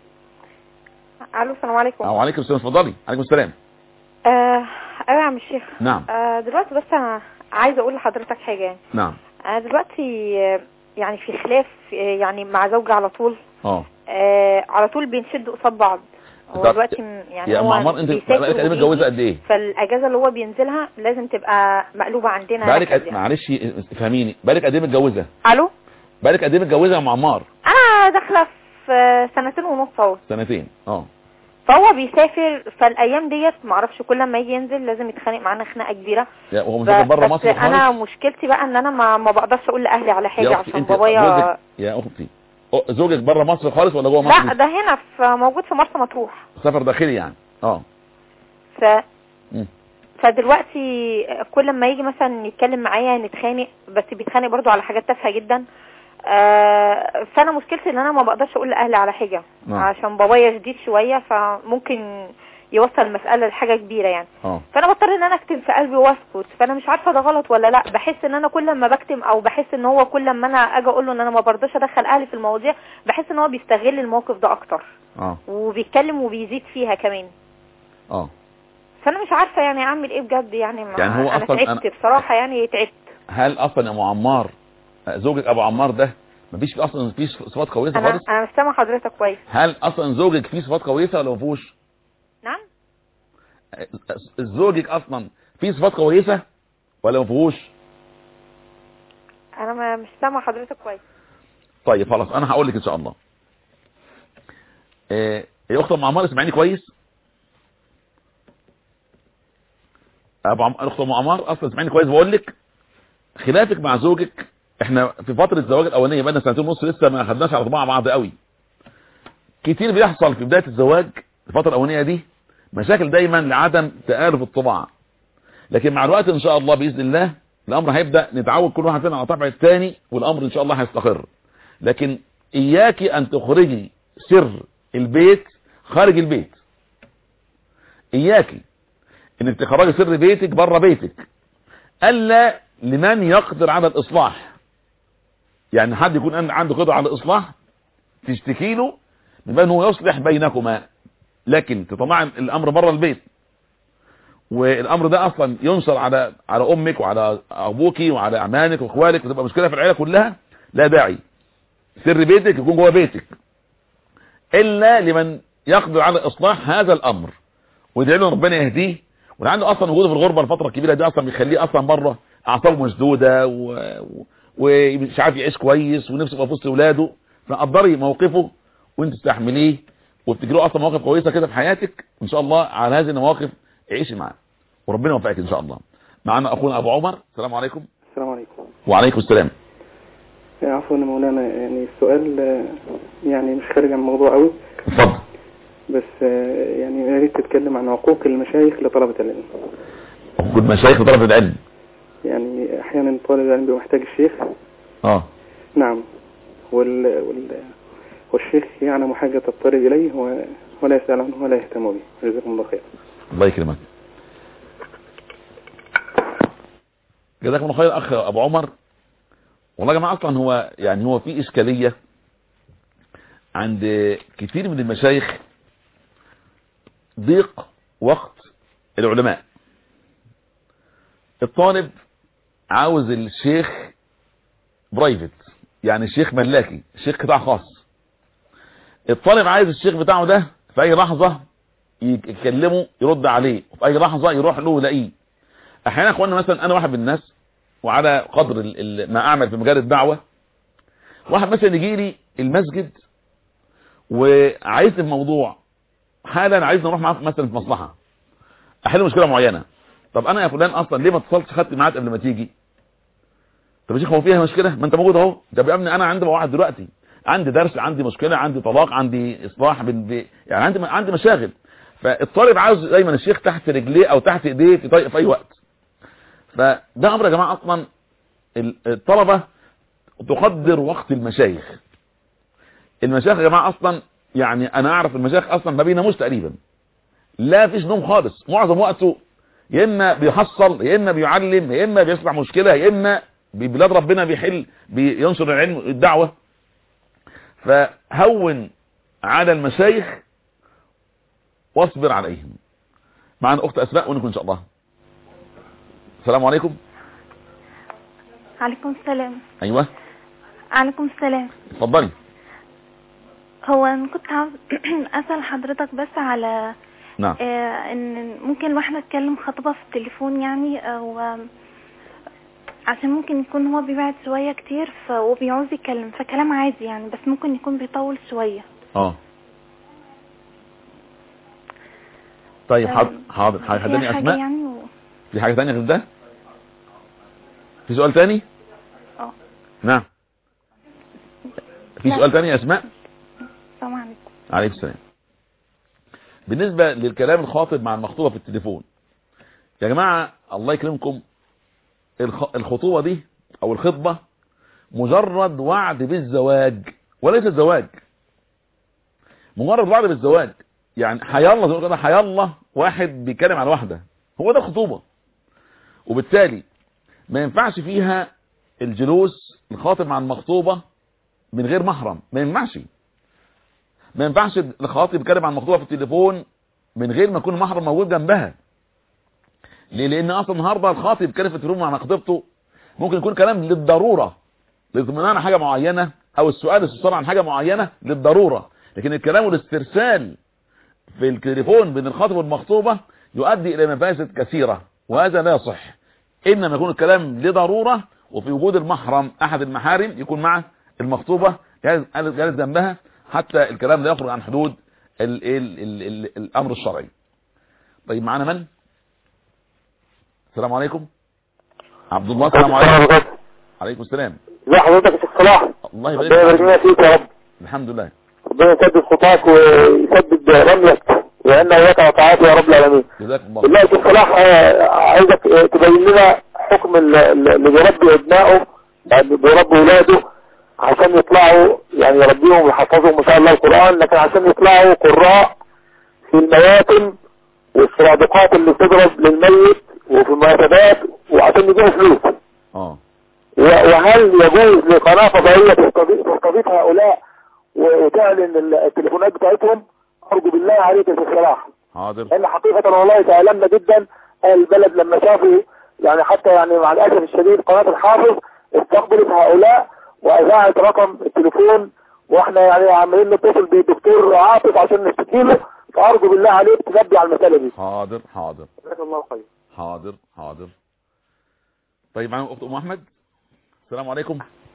Speaker 11: الو السلام عليكم
Speaker 3: او عليكم السلام اتفضلي عليكم السلام
Speaker 11: آه ايوه يا عم الشيخ
Speaker 3: نعم
Speaker 11: آه دلوقتي بس انا عايزه اقول لحضرتك حاجه يعني
Speaker 3: نعم
Speaker 11: انا دلوقتي آه، يعني في خلاف آه، يعني مع زوجي على طول
Speaker 3: اه
Speaker 11: آه على طول بنشد قصاد بعض هو
Speaker 3: طب-
Speaker 11: دلوقتي م- يعني
Speaker 3: يا ام
Speaker 11: هو
Speaker 3: عمار انت
Speaker 11: بيسافر
Speaker 3: بقالك قد ايه
Speaker 11: وبيجي،
Speaker 3: متجوزه قد ايه
Speaker 11: فالاجازه اللي هو بينزلها لازم تبقى مقلوبه عندنا
Speaker 3: بقالك قد
Speaker 11: كده.
Speaker 3: معلش فهميني بقالك قد ايه متجوزه
Speaker 11: الو
Speaker 3: بقالك قد ايه متجوزه يا ام عمار
Speaker 11: انا داخله في سنتين ونص اهو
Speaker 3: سنتين اه
Speaker 11: فهو بيسافر فالايام ديت معرفش كل ما يجي ينزل لازم يتخانق معانا خناقه كبيره
Speaker 3: يا وهو مسافر بره
Speaker 11: بس
Speaker 3: مصر
Speaker 11: انا
Speaker 3: خالص
Speaker 11: مشكلتي بقى ان انا ما, ما بقدرش اقول لاهلي على حاجه
Speaker 3: يا اختي
Speaker 11: عشان
Speaker 3: انت
Speaker 11: بابايا
Speaker 3: جوزك يا اختي أو- زوجك بره مصر خالص ولا جوه
Speaker 11: لا
Speaker 3: مصر
Speaker 11: ده هنا في موجود في مرسى مطروح
Speaker 3: سفر داخلي يعني اه
Speaker 11: ف
Speaker 3: مم.
Speaker 11: فدلوقتي كل ما يجي مثلا يتكلم معايا نتخانق بس بيتخانق برضو على حاجات تافهه جدا آه فانا مشكلتي ان انا ما بقدرش اقول لاهلي على حاجه
Speaker 3: نعم.
Speaker 11: عشان بابايا شديد شويه فممكن يوصل المساله لحاجه كبيره يعني
Speaker 3: اه
Speaker 11: فانا بضطر ان انا اكتم في قلبي واسكت فانا مش عارفه ده غلط ولا لا بحس ان انا كل ما بكتم او بحس ان هو كل ما انا اجي اقول له ان انا ما برضاش ادخل اهلي في المواضيع بحس ان هو بيستغل الموقف ده اكتر
Speaker 3: اه
Speaker 11: وبيتكلم وبيزيد فيها كمان
Speaker 3: اه
Speaker 11: فانا مش عارفه يعني اعمل ايه بجد يعني, ما
Speaker 3: يعني هو
Speaker 11: انا
Speaker 3: أصلاً
Speaker 11: تعبت
Speaker 3: أنا-
Speaker 11: بصراحه يعني تعبت
Speaker 3: هل اصلا يا ام عمار آه، زوجك ابو عمار ده مفيش فيه اصلا فيه صفات كويسه
Speaker 11: انا
Speaker 3: خالص
Speaker 11: انا مش سامع حضرتك كويس
Speaker 3: هل اصلا زوجك فيه صفات كويسه ولا مفيهوش
Speaker 11: نعم
Speaker 3: آه، زوجك اصلا فيه صفات كويسه ولا مفيهوش
Speaker 11: انا ما مش سامع حضرتك كويس
Speaker 3: طيب خلاص انا هقول لك ان شاء الله آه، يا اخت ام عمار اسمعيني كويس ابو عم... اخت ام عمار اصلا اسمعيني كويس بقول لك خلافك مع زوجك احنا في فتره الزواج الاولانيه بقى سنتين ونص لسه ما خدناش على طباع بعض قوي كتير بيحصل في بدايه الزواج الفتره الاولانيه دي مشاكل دايما لعدم تآلف الطباع لكن مع الوقت ان شاء الله باذن الله الامر هيبدا نتعود كل واحد فينا على طبع الثاني والامر ان شاء الله هيستقر لكن اياك ان تخرجي سر البيت خارج البيت اياك انك تخرجي سر بيتك بره بيتك الا لمن يقدر على الاصلاح يعني حد يكون عنده قدره على الاصلاح تشتكي له بما هو يصلح بينكما لكن تطلع الامر بره البيت والامر ده اصلا ينشر على على امك وعلى ابوك وعلى اعمامك واخوالك وتبقى مشكله في العيله كلها لا داعي سر بيتك يكون جوه بيتك الا لمن يقدر على اصلاح هذا الامر ويدعي له ربنا يهديه ولانه اصلا وجوده في الغربه الفتره الكبيره دي اصلا بيخليه اصلا بره اعصابه مسدوده و... و- ومش عارف يعيش كويس ونفسه يبقى في وسط اولاده فقدري موقفه وانت تستحمليه وبتجروا اصلا مواقف كويسه كده في حياتك ان شاء الله على هذه المواقف عيشي معاه وربنا يوفقك ان شاء الله معنا اخونا ابو عمر السلام عليكم
Speaker 10: السلام عليكم
Speaker 3: وعليكم السلام
Speaker 10: عفوا يا مولانا يعني السؤال آه، يعني مش خارج عن الموضوع قوي
Speaker 3: اتفضل
Speaker 10: بس آه، يعني يا ريت تتكلم عن عقوق المشايخ لطلبة العلم
Speaker 3: كنت مشايخ طلبة العلم
Speaker 10: يعني احيانا طالب العلم بيبقى محتاج الشيخ
Speaker 3: اه
Speaker 10: نعم وال... وال... والشيخ يعلم حاجة الطالب إليه و... ولا يسأل عنه ولا يهتم به جزاكم الله خير
Speaker 3: الله يكرمك جزاكم الله خير اخ ابو عمر والله يا جماعه اصلا هو يعني هو في اشكاليه عند كثير من المشايخ ضيق وقت العلماء الطالب عاوز الشيخ برايفت يعني الشيخ ملاكي الشيخ قطاع خاص الطالب عايز الشيخ بتاعه ده في اي لحظة يكلمه يرد عليه وفي اي لحظة يروح له يلاقيه احيانا يا اخوانا مثلا انا واحد من الناس وعلى قدر ال- ال- ما اعمل في مجال الدعوة واحد مثلا يجي لي المسجد وعايز الموضوع حالا عايز نروح معاه مثلا في مصلحة احل مشكلة معينة طب انا يا فلان اصلا ليه ما اتصلتش خدت ميعاد قبل ما تيجي طب يا شيخ هو فيها مشكلة ما انت موجود اهو طب يا ابني انا عندي واحد دلوقتي عندي درس عندي مشكلة عندي طلاق عندي اصلاح بين بي... يعني عندي عندي مشاغل فالطالب عاوز دايما الشيخ تحت رجليه او تحت ايديه في, طي... في اي وقت فده امر يا جماعة اصلا ال- الطلبة تقدر وقت المشايخ المشايخ يا جماعة اصلا يعني انا اعرف المشايخ اصلا ما بيناموش تقريبا لا فيش نوم خالص معظم وقته يا اما بيحصل يا اما بيعلم يا اما بيصلح مشكلة يا اما ببلاد ربنا بيحل بينشر العلم الدعوة فهون على المشايخ واصبر عليهم معنا اخت اسماء ونكون ان شاء الله السلام عليكم
Speaker 12: عليكم السلام
Speaker 3: ايوه
Speaker 12: عليكم السلام
Speaker 3: اتفضلي
Speaker 12: هو انا كنت عاوز اسال حضرتك بس على
Speaker 3: نعم
Speaker 12: آه ان ممكن الواحده تكلم خطيبها في التليفون يعني او آم، عشان ممكن يكون هو بيبعد شويه كتير ف وبيعوز يتكلم فكلام عادي يعني بس ممكن يكون بيطول شويه
Speaker 3: اه طيب
Speaker 12: آه،
Speaker 3: حاضر حاضر
Speaker 12: هي
Speaker 3: هيخدني
Speaker 12: حاجه
Speaker 3: اسماء
Speaker 12: يعني و...
Speaker 3: في حاجة تانية غير ده في سؤال تاني
Speaker 12: اه
Speaker 3: نعم في
Speaker 12: لا.
Speaker 3: سؤال تاني يا اسماء
Speaker 12: السلام عليكم
Speaker 3: عليكم السلام بالنسبة للكلام الخاطب مع المخطوبة في التليفون يا جماعة الله يكرمكم الخ- الخطوبة دي او الخطبة مجرد وعد بالزواج وليس الزواج مجرد وعد بالزواج يعني حيالله زي ما كده حيالله واحد بيتكلم على واحدة هو ده الخطوبة وبالتالي ما ينفعش فيها الجلوس الخاطب مع المخطوبة من غير محرم ما ينفعش ما ينفعش الخاطب يتكلم عن المخطوبة في التليفون من غير ما يكون محرم موجود جنبها ليه لان اصلا النهارده الخاطب يتكلم في التليفون مع خطيبته ممكن يكون كلام للضروره للاطمئنان على حاجه معينه او السؤال الاستفسار عن حاجه معينه للضروره لكن الكلام والاسترسال في التليفون بين الخاطب والمخطوبه يؤدي الى مفاسد كثيره وهذا لا يصح انما يكون الكلام لضروره وفي وجود المحرم احد المحارم يكون مع المخطوبه جالس جالس جنبها حتى الكلام لا يخرج عن حدود ال ال ال ال الامر الشرعي طيب معانا من السلام عليكم عبد الله السلام عليكم عليكم السلام
Speaker 8: ازي حضرتك يا شيخ صلاح
Speaker 3: الله
Speaker 8: ربنا
Speaker 3: يبارك
Speaker 8: يبارك لنا
Speaker 3: فيك
Speaker 8: فيك يا رب
Speaker 3: الحمد لله
Speaker 8: ربنا يسدد خطاك ويسدد رملك وان اياك وطاعات يا رب العالمين
Speaker 3: جزاك الله
Speaker 8: بالله يا شيخ صلاح آه، عايزك آه، تبين لنا حكم ال- ال- اللي بيربي ابنائه يعني بيربي ولاده عشان يطلعوا يعني يربيهم ويحفظهم ما شاء الله القرآن لكن عشان يطلعوا قراء في المياتم والسرادقات اللي بتضرب للميت وفي المناسبات وعشان يجيبوا فلوس
Speaker 3: اه
Speaker 8: و- وهل يجوز لقناة فضائية تستضيف تستضيف هؤلاء و- وتعلن ال- التليفونات بتاعتهم أرجو بالله عليك يا شيخ صلاح
Speaker 3: حاضر
Speaker 8: لأن حقيقة والله تألمنا جدا البلد لما شافوا يعني حتى يعني مع الأسف الشديد قناة الحافظ استقبلت هؤلاء وأذاعت رقم التليفون واحنا يعني عمالين نتصل بالدكتور عاطف عشان نشتكي له فأرجو بالله عليك تنبي على المسألة دي
Speaker 3: حاضر حاضر
Speaker 8: جزاك الله خير
Speaker 3: حاضر حاضر طيب معانا اخت ام احمد السلام عليكم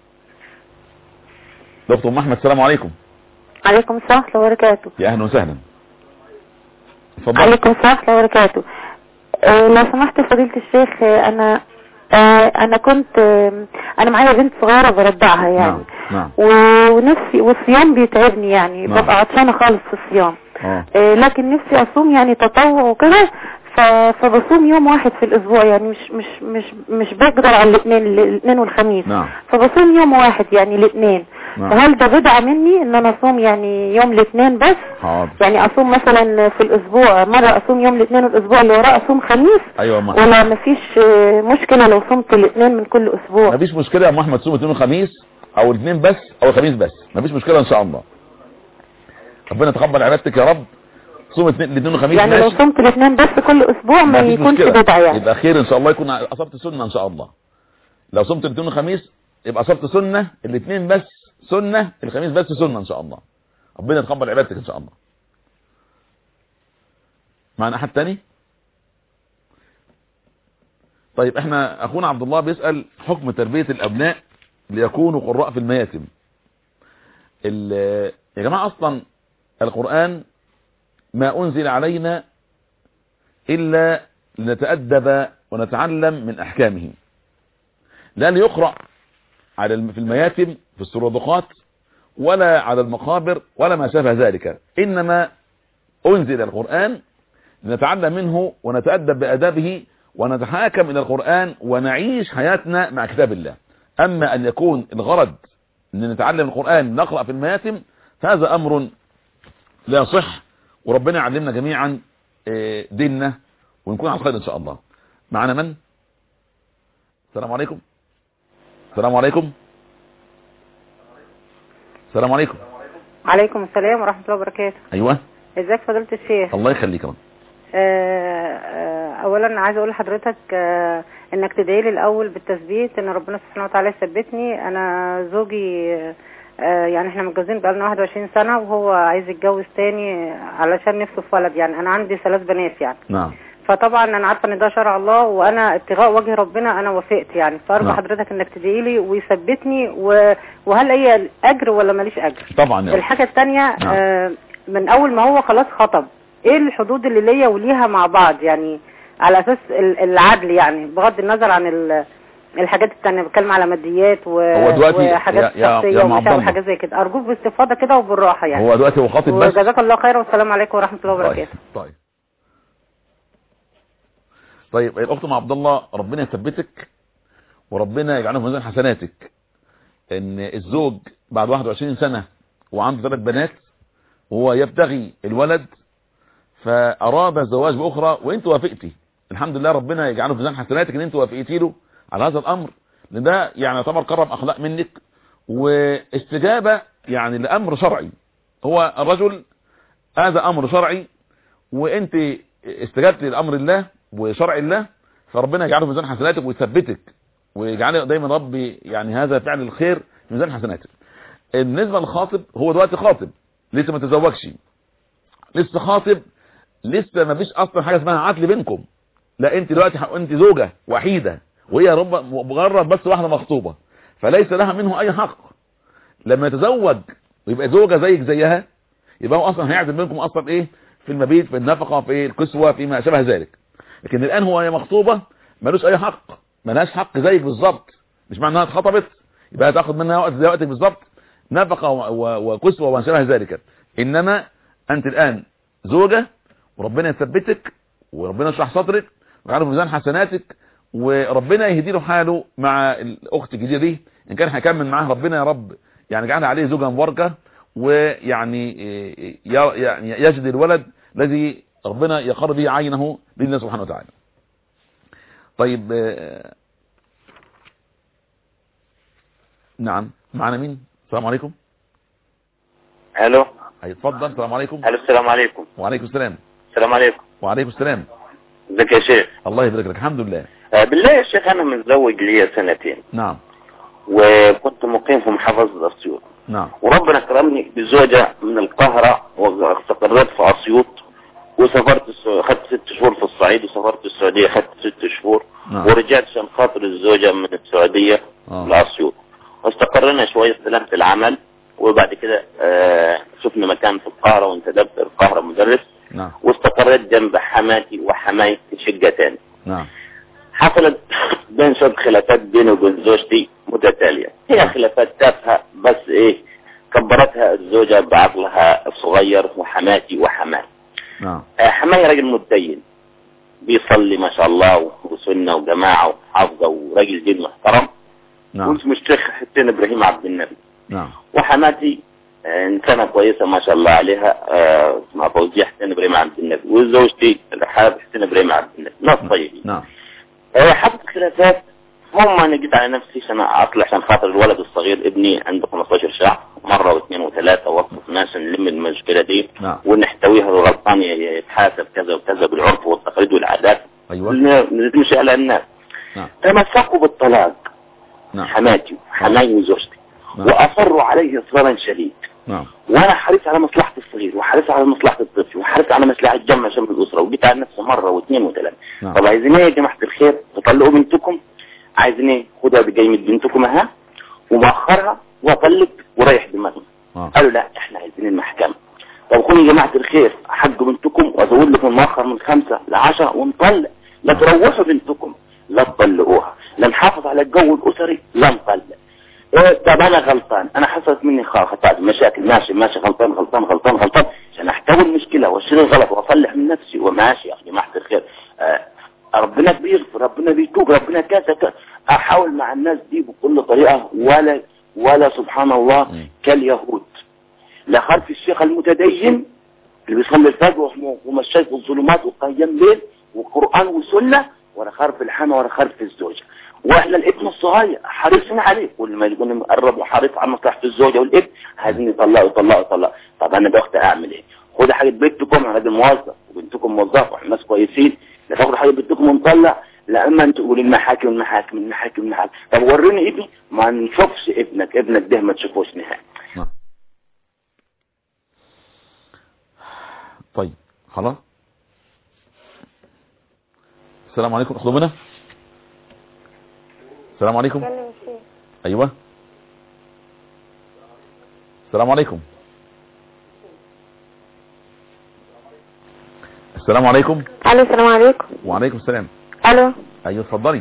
Speaker 3: اخت ام احمد السلام عليكم
Speaker 6: عليكم السلام ورحمة الله وبركاته
Speaker 3: يا اهلا وسهلا اتفضل
Speaker 6: عليكم السلام ورحمة الله وبركاته آه، لو سمحت فضيلة الشيخ آه، انا آه، انا كنت آه، انا معايا بنت صغيرة برضعها يعني
Speaker 3: نعم نعم
Speaker 6: و- ونفسي والصيام بيتعبني يعني
Speaker 3: نعم.
Speaker 6: ببقى عطشانة خالص في الصيام
Speaker 3: اه
Speaker 6: آه، لكن نفسي اصوم يعني تطوع وكده ف- فبصوم يوم واحد في الاسبوع يعني مش مش مش مش بقدر على الاثنين الاثنين والخميس
Speaker 3: نعم
Speaker 6: فبصوم يوم واحد يعني الاثنين
Speaker 3: نعم
Speaker 6: فهل ده بدعة مني ان انا اصوم يعني يوم الاثنين بس
Speaker 3: حاضر
Speaker 6: يعني اصوم مثلا في الاسبوع مرة اصوم يوم الاثنين والاسبوع اللي وراه اصوم خميس
Speaker 3: ايوه يا ام احمد
Speaker 6: ولا مفيش آه، مشكلة لو صمت الاثنين من كل اسبوع
Speaker 3: مفيش مشكله يا ام احمد تصوم اثنين وخميس او الاثنين بس او الخميس بس مفيش مشكله ان شاء الله ربنا يتقبل عبادتك يا رب صوم اثنين الاثنين وخميس
Speaker 6: يعني لو
Speaker 3: ماشي
Speaker 6: صمت الاثنين بس كل اسبوع ما
Speaker 3: فيش
Speaker 6: يكونش
Speaker 3: مشكلة.
Speaker 6: بدعة يعني
Speaker 3: يبقى خير ان شاء الله يكون اصبت سنة ان شاء الله لو صمت الاثنين وخميس يبقى اصبت سنة الاثنين بس سنة الخميس بس سنة ان شاء الله ربنا يتقبل عبادتك ان شاء الله معنا احد تاني طيب احنا اخونا عبد الله بيسأل حكم تربية الابناء ليكونوا قراء في المياتم ال- يا جماعة اصلا القرآن ما انزل علينا الا لنتأدب ونتعلم من احكامه لا ليقرأ على الم- في المياتم في السرادقات ولا على المقابر ولا ما شابه ذلك انما انزل القرآن لنتعلم منه ونتأدب بأدابه ونتحاكم إلى القرآن ونعيش حياتنا مع كتاب الله أما أن يكون الغرض أن نتعلم القرآن نقرأ في المياتم فهذا أمر لا صح وربنا يعلمنا جميعا آه، ديننا ونكون على خير إن شاء الله معنا من السلام عليكم السلام عليكم السلام عليكم
Speaker 13: عليكم السلام ورحمة الله وبركاته
Speaker 3: أيوة
Speaker 13: ازيك فضيلة الشيخ
Speaker 3: الله يخليك يا رب.
Speaker 13: آه، آه، اولا عايزه اقول لحضرتك آه، انك تدعي لي الاول بالتثبيت ان ربنا سبحانه وتعالى يثبتني انا زوجي آه، يعني احنا متجوزين بقالنا 21 سنه وهو عايز يتجوز تاني علشان نفسه في ولد يعني انا عندي ثلاث بنات يعني
Speaker 3: نعم
Speaker 13: فطبعا انا عارفه ان ده شرع الله وانا ابتغاء وجه ربنا انا وافقت يعني فارجو
Speaker 3: نعم.
Speaker 13: حضرتك انك تدعي لي ويثبتني و- وهل هي اجر ولا ماليش اجر
Speaker 3: طبعا يا رب.
Speaker 13: الحاجة التانية
Speaker 3: نعم.
Speaker 13: آه، من اول ما هو خلاص خطب ايه الحدود اللي ليا وليها مع بعض يعني على اساس ال- العدل يعني بغض النظر عن ال- الحاجات التانية بتكلم على ماديات و...
Speaker 3: هو دلوقتي
Speaker 13: وحاجات
Speaker 3: يا- يا-
Speaker 13: شخصية
Speaker 3: يا أم عبد
Speaker 13: ومشاعر
Speaker 3: الله.
Speaker 13: وحاجات زي كده ارجوك باستفاضة كده وبالراحة يعني
Speaker 3: هو دلوقتي هو خاطب بس
Speaker 13: وجزاك الله خيرا والسلام عليكم ورحمة الله وبركاته
Speaker 3: طيب طيب الاخت مع عبد الله ربنا يثبتك وربنا يجعله في ميزان حسناتك ان الزوج بعد 21 سنة وعنده ثلاث بنات وهو يبتغي الولد فاراد الزواج باخرى وانت وافقتي الحمد لله ربنا يجعله في ميزان حسناتك ان انت وافقتي له على هذا الامر لان ده يعني يعتبر كرم اخلاق منك واستجابة يعني لامر شرعي هو الرجل هذا امر شرعي وانت استجبت لامر الله وشرع الله فربنا يجعله في ميزان حسناتك ويثبتك ويجعله دايما ربي يعني هذا فعل الخير في ميزان حسناتك بالنسبه للخاطب هو دلوقتي خاطب لسه ما تزوجش لسه خاطب لسه ما فيش اصلا حاجه اسمها عدل بينكم لا انت دلوقتي انت زوجه وحيده وهي رب مجرد بس واحده مخطوبه فليس لها منه اي حق لما يتزوج ويبقى زوجه زيك زيها يبقى هو اصلا هيعدل بينكم اصلا ايه في المبيت في النفقه في الكسوه فيما شابه ذلك لكن الان هو هي مخطوبه ملوش اي حق ملهاش حق زيك بالظبط مش معنى انها اتخطبت يبقى هتاخد منها وقت زي وقتك بالظبط نفقه و- و- وكسوه وما شابه ذلك انما انت الان زوجه وربنا يثبتك وربنا يشرح صدرك ويجعله في ميزان حسناتك وربنا يهدي له حاله مع الاخت الجديده دي ان كان هيكمل معاها ربنا يا رب يعني جعلها عليه زوجه مباركه ويعني ي- يعني يجد الولد الذي ربنا يقر به عينه لله سبحانه وتعالى طيب آه، نعم معنا مين السلام عليكم
Speaker 14: الو
Speaker 3: أي اتفضل السلام عليكم
Speaker 14: الو السلام عليكم
Speaker 3: وعليكم السلام
Speaker 14: السلام عليكم
Speaker 3: وعليكم السلام
Speaker 14: ازيك يا شيخ
Speaker 3: الله يبارك لك الحمد لله
Speaker 14: آه، بالله يا شيخ انا متزوج لي سنتين
Speaker 3: نعم
Speaker 14: وكنت مقيم في محافظة اسيوط
Speaker 3: نعم
Speaker 14: وربنا كرمني بزوجة من القاهرة واستقريت في اسيوط وسافرت الس- خدت ست شهور في الصعيد وسافرت السعودية خدت ست شهور
Speaker 3: نعم.
Speaker 14: ورجعت عشان خاطر الزوجة من السعودية
Speaker 3: آه.
Speaker 14: لاسيوط واستقرينا شوية استلمت العمل وبعد كده آه شفنا مكان في القاهرة وانتدبت القاهرة مدرس
Speaker 3: نعم
Speaker 14: واستقريت جنب حماتي وحماي في شقة تاني
Speaker 3: نعم
Speaker 14: حصلت بين شوية خلافات بيني وبين زوجتي متتالية هي خلافات تافهة بس ايه كبرتها الزوجة بعقلها الصغير وحماتي وحماي
Speaker 3: نعم
Speaker 14: آه، حماي راجل متدين بيصلي ما شاء الله وسنة وجماعة وحافظة وراجل دين محترم
Speaker 3: نعم
Speaker 14: واسمه الشيخ حسين ابراهيم عبد النبي
Speaker 3: نعم
Speaker 14: وحماتي آه، انسانة كويسة ما شاء الله عليها آه، اسمها فوزية حسين ابراهيم عبد النبي وزوجتي رحاب حسين ابراهيم عبد النبي ناس طيبين
Speaker 3: نعم
Speaker 14: آه، حصلت خلافات هم انا جيت على نفسي عشان اصلح عشان خاطر الولد الصغير ابني عنده 15 شهر مره واثنين وثلاثه وقف ناس نلم المشكله دي
Speaker 3: نعم
Speaker 14: ونحتويها الغلطان يتحاسب كذا وكذا بالعرف والتقاليد والعادات
Speaker 3: ايوه
Speaker 14: نمشي على الناس
Speaker 3: نعم
Speaker 14: تمسكوا بالطلاق
Speaker 3: نعم
Speaker 14: حماتي حماي وزوجتي
Speaker 3: نعم.
Speaker 14: واصروا عليه اصرارا شديد
Speaker 3: نعم
Speaker 14: وانا حريص على مصلحة الصغير وحريص على مصلحة الطفل وحريص على مصلحة جمع شمل الأسرة وجيت على نفسي مرة واثنين وثلاثة
Speaker 3: نعم.
Speaker 14: طب عايزين ايه يا جماعة الخير تطلقوا بنتكم عايزين ايه خدها بجايمة بنتكم اها ومأخرها واطلق ورايح دماغنا
Speaker 3: آه.
Speaker 14: قالوا لا احنا عايزين المحكمة طب خدوا يا جماعة الخير حق بنتكم وازود لكم المؤخر من خمسة لعشرة ونطلق لا تروحوا بنتكم لا تطلقوها لا نحافظ على الجو الأسري لا نطلق إيه طب انا غلطان انا حصلت مني خطأ مشاكل ماشي ماشي غلطان غلطان غلطان غلطان عشان احتوي المشكلة واشيل الغلط واصلح من نفسي وماشي يا جماعة الخير آه ربنا بيغفر ربنا بيتوب ربنا كذا كذا احاول مع الناس دي بكل طريقة ولا ولا سبحان الله كاليهود لا خلف الشيخ المتدين اللي بيصلي الفجر ومشاي في الظلمات وقيام ليل وقرآن وسنة ولا خرف الحما ولا خرف الزوجة واحنا الابن الصغير حريصين عليه كل ما يكون مقرب وحريص على مصلحة الزوجة والابن عايزين يطلقوا يطلقوا يطلقوا طب انا بخت اعمل ايه خد حاجة بنتكم انا راجل موظف وبنتكم موظف واحنا ناس كويسين لا تاخدوا حاجة بنتكم ونطلق لا اما انتوا تقولوا المحاكم المحاكم المحاكم المحاكم طب وريني ابني ما نشوفش ابنك ابنك ده ما تشوفوش نهائي
Speaker 3: طيب خلاص السلام عليكم اخطبنا السلام عليكم ايوه السلام عليكم السلام عليكم
Speaker 15: الو السلام عليكم
Speaker 3: وعليكم السلام
Speaker 15: الو
Speaker 3: ايوه اتفضلي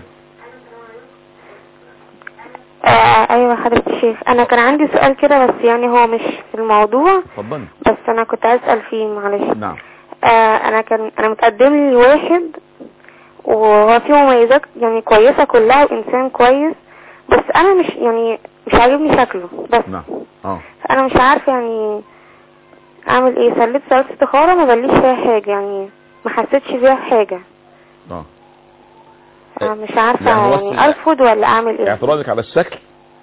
Speaker 15: آه ايوه حضرة الشيخ انا كان عندي سؤال كده بس يعني هو مش في الموضوع
Speaker 3: اتفضلي
Speaker 15: بس انا كنت عايز اسال فيه معلش
Speaker 3: نعم
Speaker 15: آه انا كان انا متقدم لي واحد وهو فيه مميزات يعني كويسة كلها وانسان كويس بس انا مش يعني مش عاجبني شكله بس
Speaker 3: نعم اه
Speaker 15: انا مش عارفه يعني اعمل ايه صليت صلاه استخاره ما بليش فيها حاجه يعني ما حسيتش فيها حاجه
Speaker 3: اه
Speaker 15: انا مش عارفه
Speaker 3: يعني
Speaker 15: يعني,
Speaker 3: هو
Speaker 15: يعني ارفض ولا اعمل ايه
Speaker 3: اعتراضك على الشكل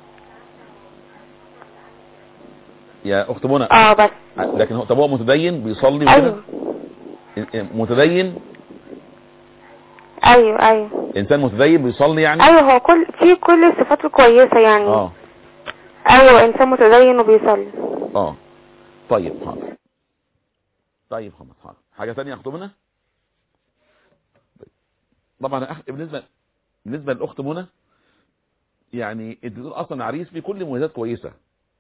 Speaker 3: يا اخت منى
Speaker 15: اه بس
Speaker 3: لكن هو طب هو متدين بيصلي وكده
Speaker 15: ايوه
Speaker 3: متدين
Speaker 15: ايوه ايوه
Speaker 3: انسان متدين بيصلي يعني
Speaker 15: ايوه هو كل في كل الصفات الكويسه يعني
Speaker 3: اه
Speaker 15: ايوه انسان متدين وبيصلي
Speaker 3: اه طيب حاضر طيب خلاص حاضر حاجه ثانيه اخت منى طبعا أخ... بالنسبه بالنسبه للاخت منى يعني انت بتقول اصلا عريس فيه كل مميزات كويسه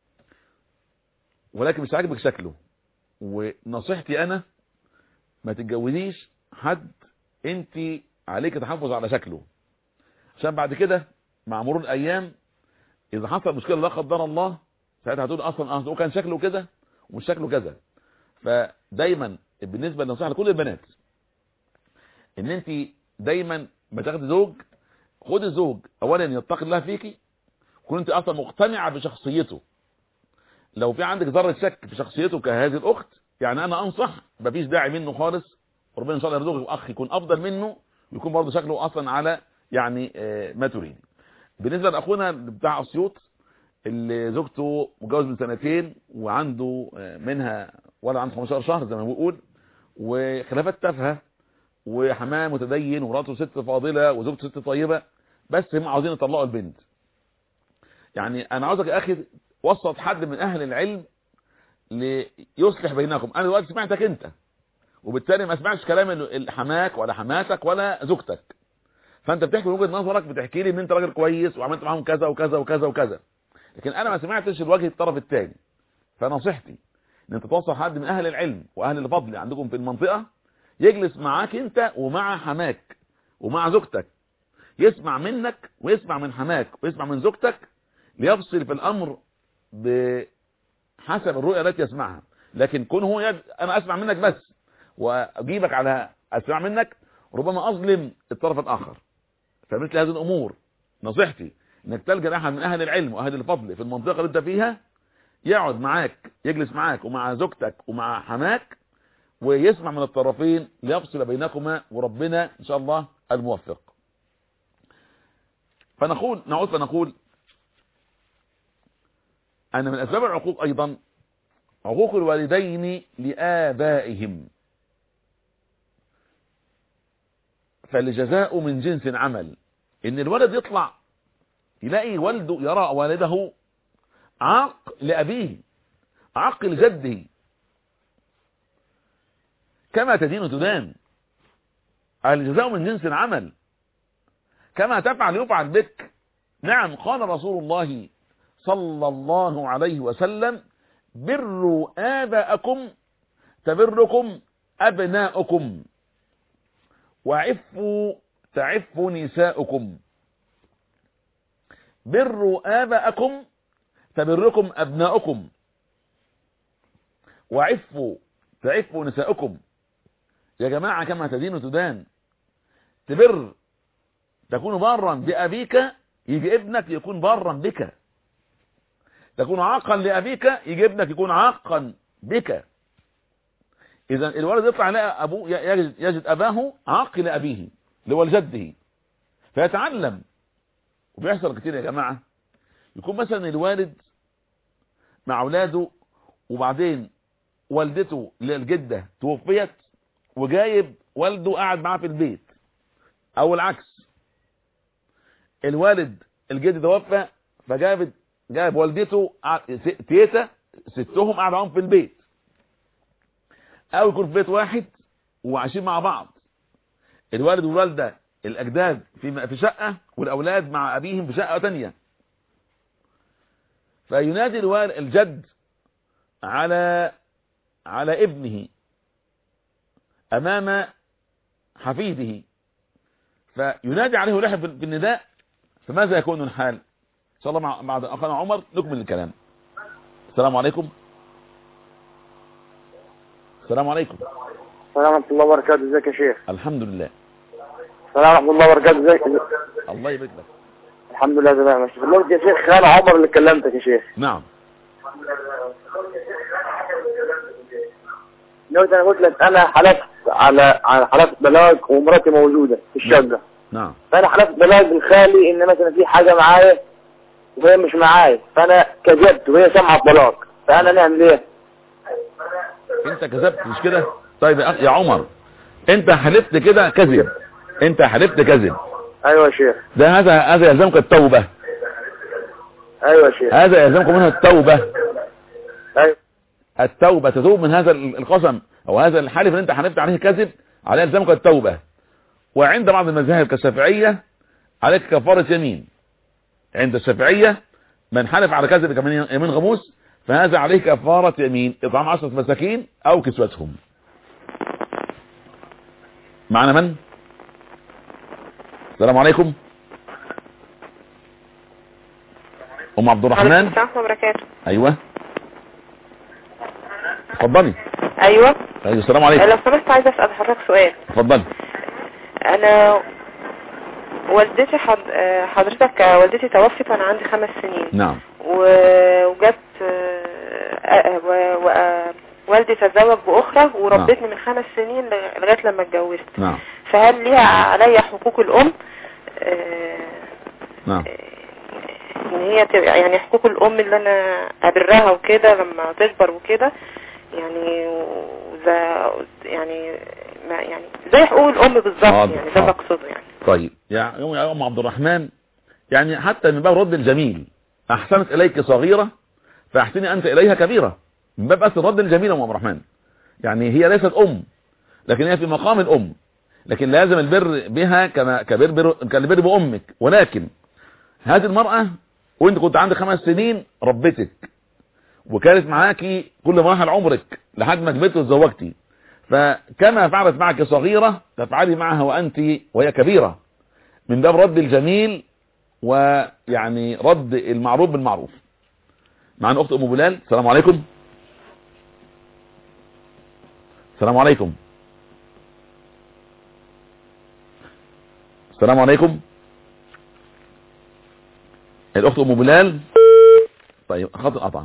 Speaker 3: ولكن مش عاجبك شكله ونصيحتي انا ما تتجوزيش حد انت عليك تحافظ على شكله عشان بعد كده مع مرور الايام اذا حصل مشكله لا قدر الله ساعتها هتقول اصلا اه هو كان شكله كده ومش شكله كذا فدايما بالنسبه للنصيحه لكل البنات ان انت دايما بتاخدي زوج خد الزوج اولا يتقي الله فيكي كون انت اصلا مقتنعه بشخصيته لو في عندك ذره شك في شخصيته كهذه الاخت يعني انا انصح مفيش داعي منه خالص وربنا ان شاء الله يرزقك اخ يكون افضل منه ويكون برضه شكله اصلا على يعني آه ما تريد بالنسبه لاخونا بتاع اسيوط اللي زوجته متجوز من سنتين وعنده آه منها ولا عنده 15 شهر زي ما بيقول وخلافات تافهه وحماه متدين ومراته ست فاضله وزوجته ست طيبه بس هم عاوزين يطلقوا البنت يعني انا عاوزك يا اخي وسط حد من اهل العلم ليصلح بينكم انا دلوقتي سمعتك انت وبالتالي ما سمعتش كلام حماك ولا حماتك ولا زوجتك فانت بتحكي من وجهه نظرك بتحكي لي ان انت راجل كويس وعملت معاهم كذا وكذا وكذا وكذا لكن انا ما سمعتش الوجه الطرف الثاني فنصيحتي ان انت توصل حد من اهل العلم واهل الفضل عندكم في المنطقه يجلس معاك انت ومع حماك ومع زوجتك يسمع منك ويسمع من حماك ويسمع من زوجتك ليفصل في الامر بحسب الرؤية التي يسمعها لكن كون هو يد... انا اسمع منك بس واجيبك على اسمع منك ربما اظلم الطرف الاخر فمثل هذه الامور نصيحتي انك تلجا لاحد من اهل العلم واهل الفضل في المنطقه اللي انت فيها يقعد معاك يجلس معاك ومع زوجتك ومع حماك ويسمع من الطرفين ليفصل بينكما وربنا ان شاء الله الموفق فنقول نعود فنقول أن من أسباب العقوق أيضا عقوق الوالدين لآبائهم فالجزاء من جنس عمل إن الولد يطلع يلاقي والده يرى والده عاق لأبيه عاق لجده كما تدين تدان الجزاء من جنس العمل كما تفعل يفعل بك نعم قال رسول الله صلى الله عليه وسلم بروا آباءكم تبركم أبناؤكم وعفوا تعف نساؤكم بروا آباءكم تبركم أبناؤكم وعفوا تعفوا نساؤكم يا جماعة كما تدين تدان تبر تكون بارا بأبيك يجي ابنك يكون بارا بك تكون عاقا لأبيك يجي ابنك يكون عاقا بك إذا الولد يطلع يلاقي أبوه يجد, يجد أباه عاق لأبيه اللي هو لجده فيتعلم وبيحصل كتير يا جماعة يكون مثلا الوالد مع أولاده وبعدين والدته للجدة توفيت وجايب والده قاعد معاه في البيت او العكس الوالد الجد توفى فجاب جاب والدته تيتا ستهم قاعد معاهم في البيت او يكون في بيت واحد وعايشين مع بعض الوالد والوالده الاجداد في في شقه والاولاد مع ابيهم في شقه ثانيه فينادي الوالد الجد على على ابنه امام حفيده فينادي عليه لحب في النداء فماذا يكون الحال ان شاء الله مع بعد اخانا عمر نكمل الكلام السلام عليكم السلام عليكم
Speaker 7: السلام ورحمة الله وبركاته ازيك يا شيخ
Speaker 3: الحمد لله
Speaker 7: السلام ورحمة الله وبركاته ازيك
Speaker 3: الله يبارك لك
Speaker 7: الحمد لله تمام يا شيخ قلت يا شيخ انا عمر اللي كلمتك يا شيخ
Speaker 3: نعم
Speaker 7: دلوقتي انا قلت لك انا حلفت على على حلفت بلاغ ومراتي موجوده في الشقه
Speaker 3: نعم
Speaker 7: فانا حلفت بلاغ بالخالي ان مثلا في حاجه معايا وهي مش معايا فانا كذبت وهي سامعه الطلاق فانا نعمل ايه
Speaker 3: انت كذبت مش كده طيب يا أخ- يا عمر انت حلفت كده كذب انت حلفت كذب
Speaker 7: ايوه يا شيخ
Speaker 3: ده هذا هذا يلزمك التوبة
Speaker 7: ايوه يا شيخ
Speaker 3: هذا يلزمكم منها التوبة
Speaker 7: ايوه
Speaker 3: التوبة تتوب من هذا القسم او هذا الحلف اللي انت حلفت عليه كذب عليه يلزمك التوبة وعند بعض المذاهب كالشافعية عليك كفارة يمين عند الشافعية من حلف على كذب كمان يمين غموس فهذا عليه كفارة يمين اطعام عشرة مساكين او كسوتهم معنا من السلام عليكم ام عبد الرحمن
Speaker 16: السلام ورحمة الله وبركاته
Speaker 3: ايوه اتفضلي
Speaker 16: ايوه
Speaker 3: ايوه السلام عليكم
Speaker 16: لو سمحت عايزه اسال حضرتك سؤال
Speaker 3: اتفضلي
Speaker 16: انا والدتي حض... آه، حضرتك آه، والدتي توفت وانا عندي خمس سنين
Speaker 3: نعم
Speaker 16: و- وجت آه، آه، و- و- آه، والدي تزوج باخرى وربتني من خمس سنين لغ- لغايه لما اتجوزت
Speaker 3: نعم
Speaker 16: فهل ليها عليا حقوق الام آه،
Speaker 3: نعم
Speaker 16: ان هي تبقى يعني حقوق الام اللي انا ابرها وكده لما تكبر وكده يعني وزا يعني ما يعني زي حقوق الام بالظبط
Speaker 3: حاضر،
Speaker 16: يعني ده اللي
Speaker 3: حاضر.
Speaker 16: اقصده يعني
Speaker 3: طيب يا يا ام عبد الرحمن يعني حتى من باب رد الجميل احسنت اليك صغيرة فاحسني انت اليها كبيرة من باب اصل رد الجميل يا ام عبد الرحمن يعني هي ليست ام لكن هي في مقام الام لكن لازم البر بها كما كبر بر كالبر بامك ولكن هذه المرأة وانت كنت عندك خمس سنين ربتك وكانت معاكي كل مراحل عمرك لحد ما كبرت وتزوجتي فكما فعلت معك صغيرة تفعلي معها وأنت وهي كبيرة من باب رد الجميل ويعني رد المعروف بالمعروف معنا أخت أم بلال السلام عليكم السلام عليكم السلام عليكم الأخت أم بلال طيب خط القطع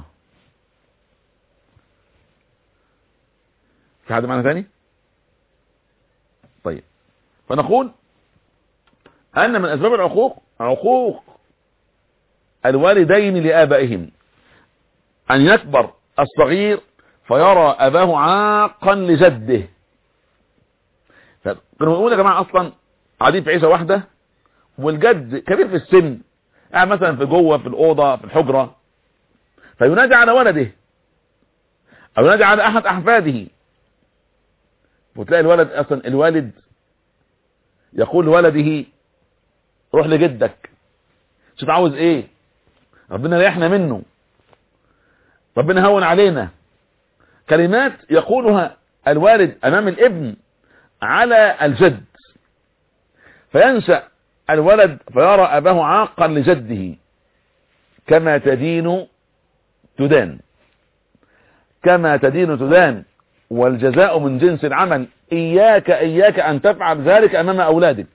Speaker 3: في حد معنا ثاني طيب فنقول أن من أسباب العقوق عقوق الوالدين لآبائهم أن يكبر الصغير فيرى أباه عاقا لجده كانوا بيقولوا يا جماعة أصلا قاعدين في عيشة واحدة والجد كبير في السن قاعد مثلا في جوه في الأوضة في الحجرة فينادي على ولده أو ينادي على أحد أحفاده وتلاقي الولد أصلا الوالد يقول لولده روح لجدك شوف عاوز ايه ربنا ريحنا منه ربنا هون علينا كلمات يقولها الوالد امام الابن على الجد فينشأ الولد فيرى اباه عاقا لجده كما تدين تدان كما تدين تدان والجزاء من جنس العمل اياك اياك ان تفعل ذلك امام اولادك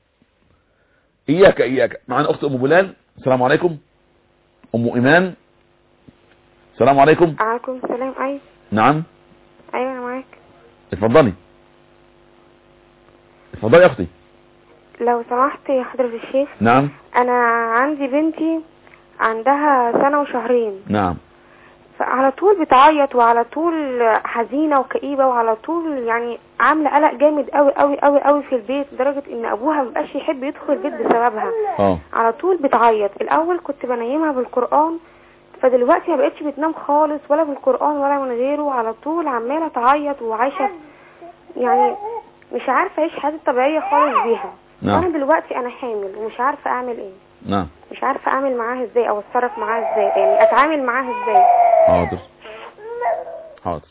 Speaker 3: اياك اياك معنا اخت ام بلال السلام عليكم ام ايمان السلام عليكم
Speaker 15: عليكم السلام ايوه
Speaker 3: نعم
Speaker 15: ايوه انا معاك
Speaker 3: اتفضلي اتفضلي يا اختي
Speaker 15: لو سمحت يا حضرة الشيخ
Speaker 3: نعم
Speaker 15: انا عندي بنتي عندها سنة وشهرين
Speaker 3: نعم
Speaker 15: فعلى طول بتعيط وعلى طول حزينة وكئيبة وعلى طول يعني عاملة قلق جامد قوي قوي قوي قوي في البيت لدرجة ان ابوها مبقاش يحب يدخل البيت بسببها
Speaker 3: اه
Speaker 15: على طول بتعيط الاول كنت بنيمها بالقرآن فدلوقتي ما بقتش بتنام خالص ولا بالقرآن ولا من غيره على طول عمالة تعيط وعايشة يعني مش عارفة اعيش حياتي الطبيعية خالص بيها
Speaker 3: نعم.
Speaker 15: وانا دلوقتي انا حامل ومش عارفة اعمل ايه
Speaker 3: نعم
Speaker 15: مش عارفة اعمل معاها ازاي او اتصرف معاها ازاي يعني اتعامل معاها ازاي
Speaker 3: حاضر حاضر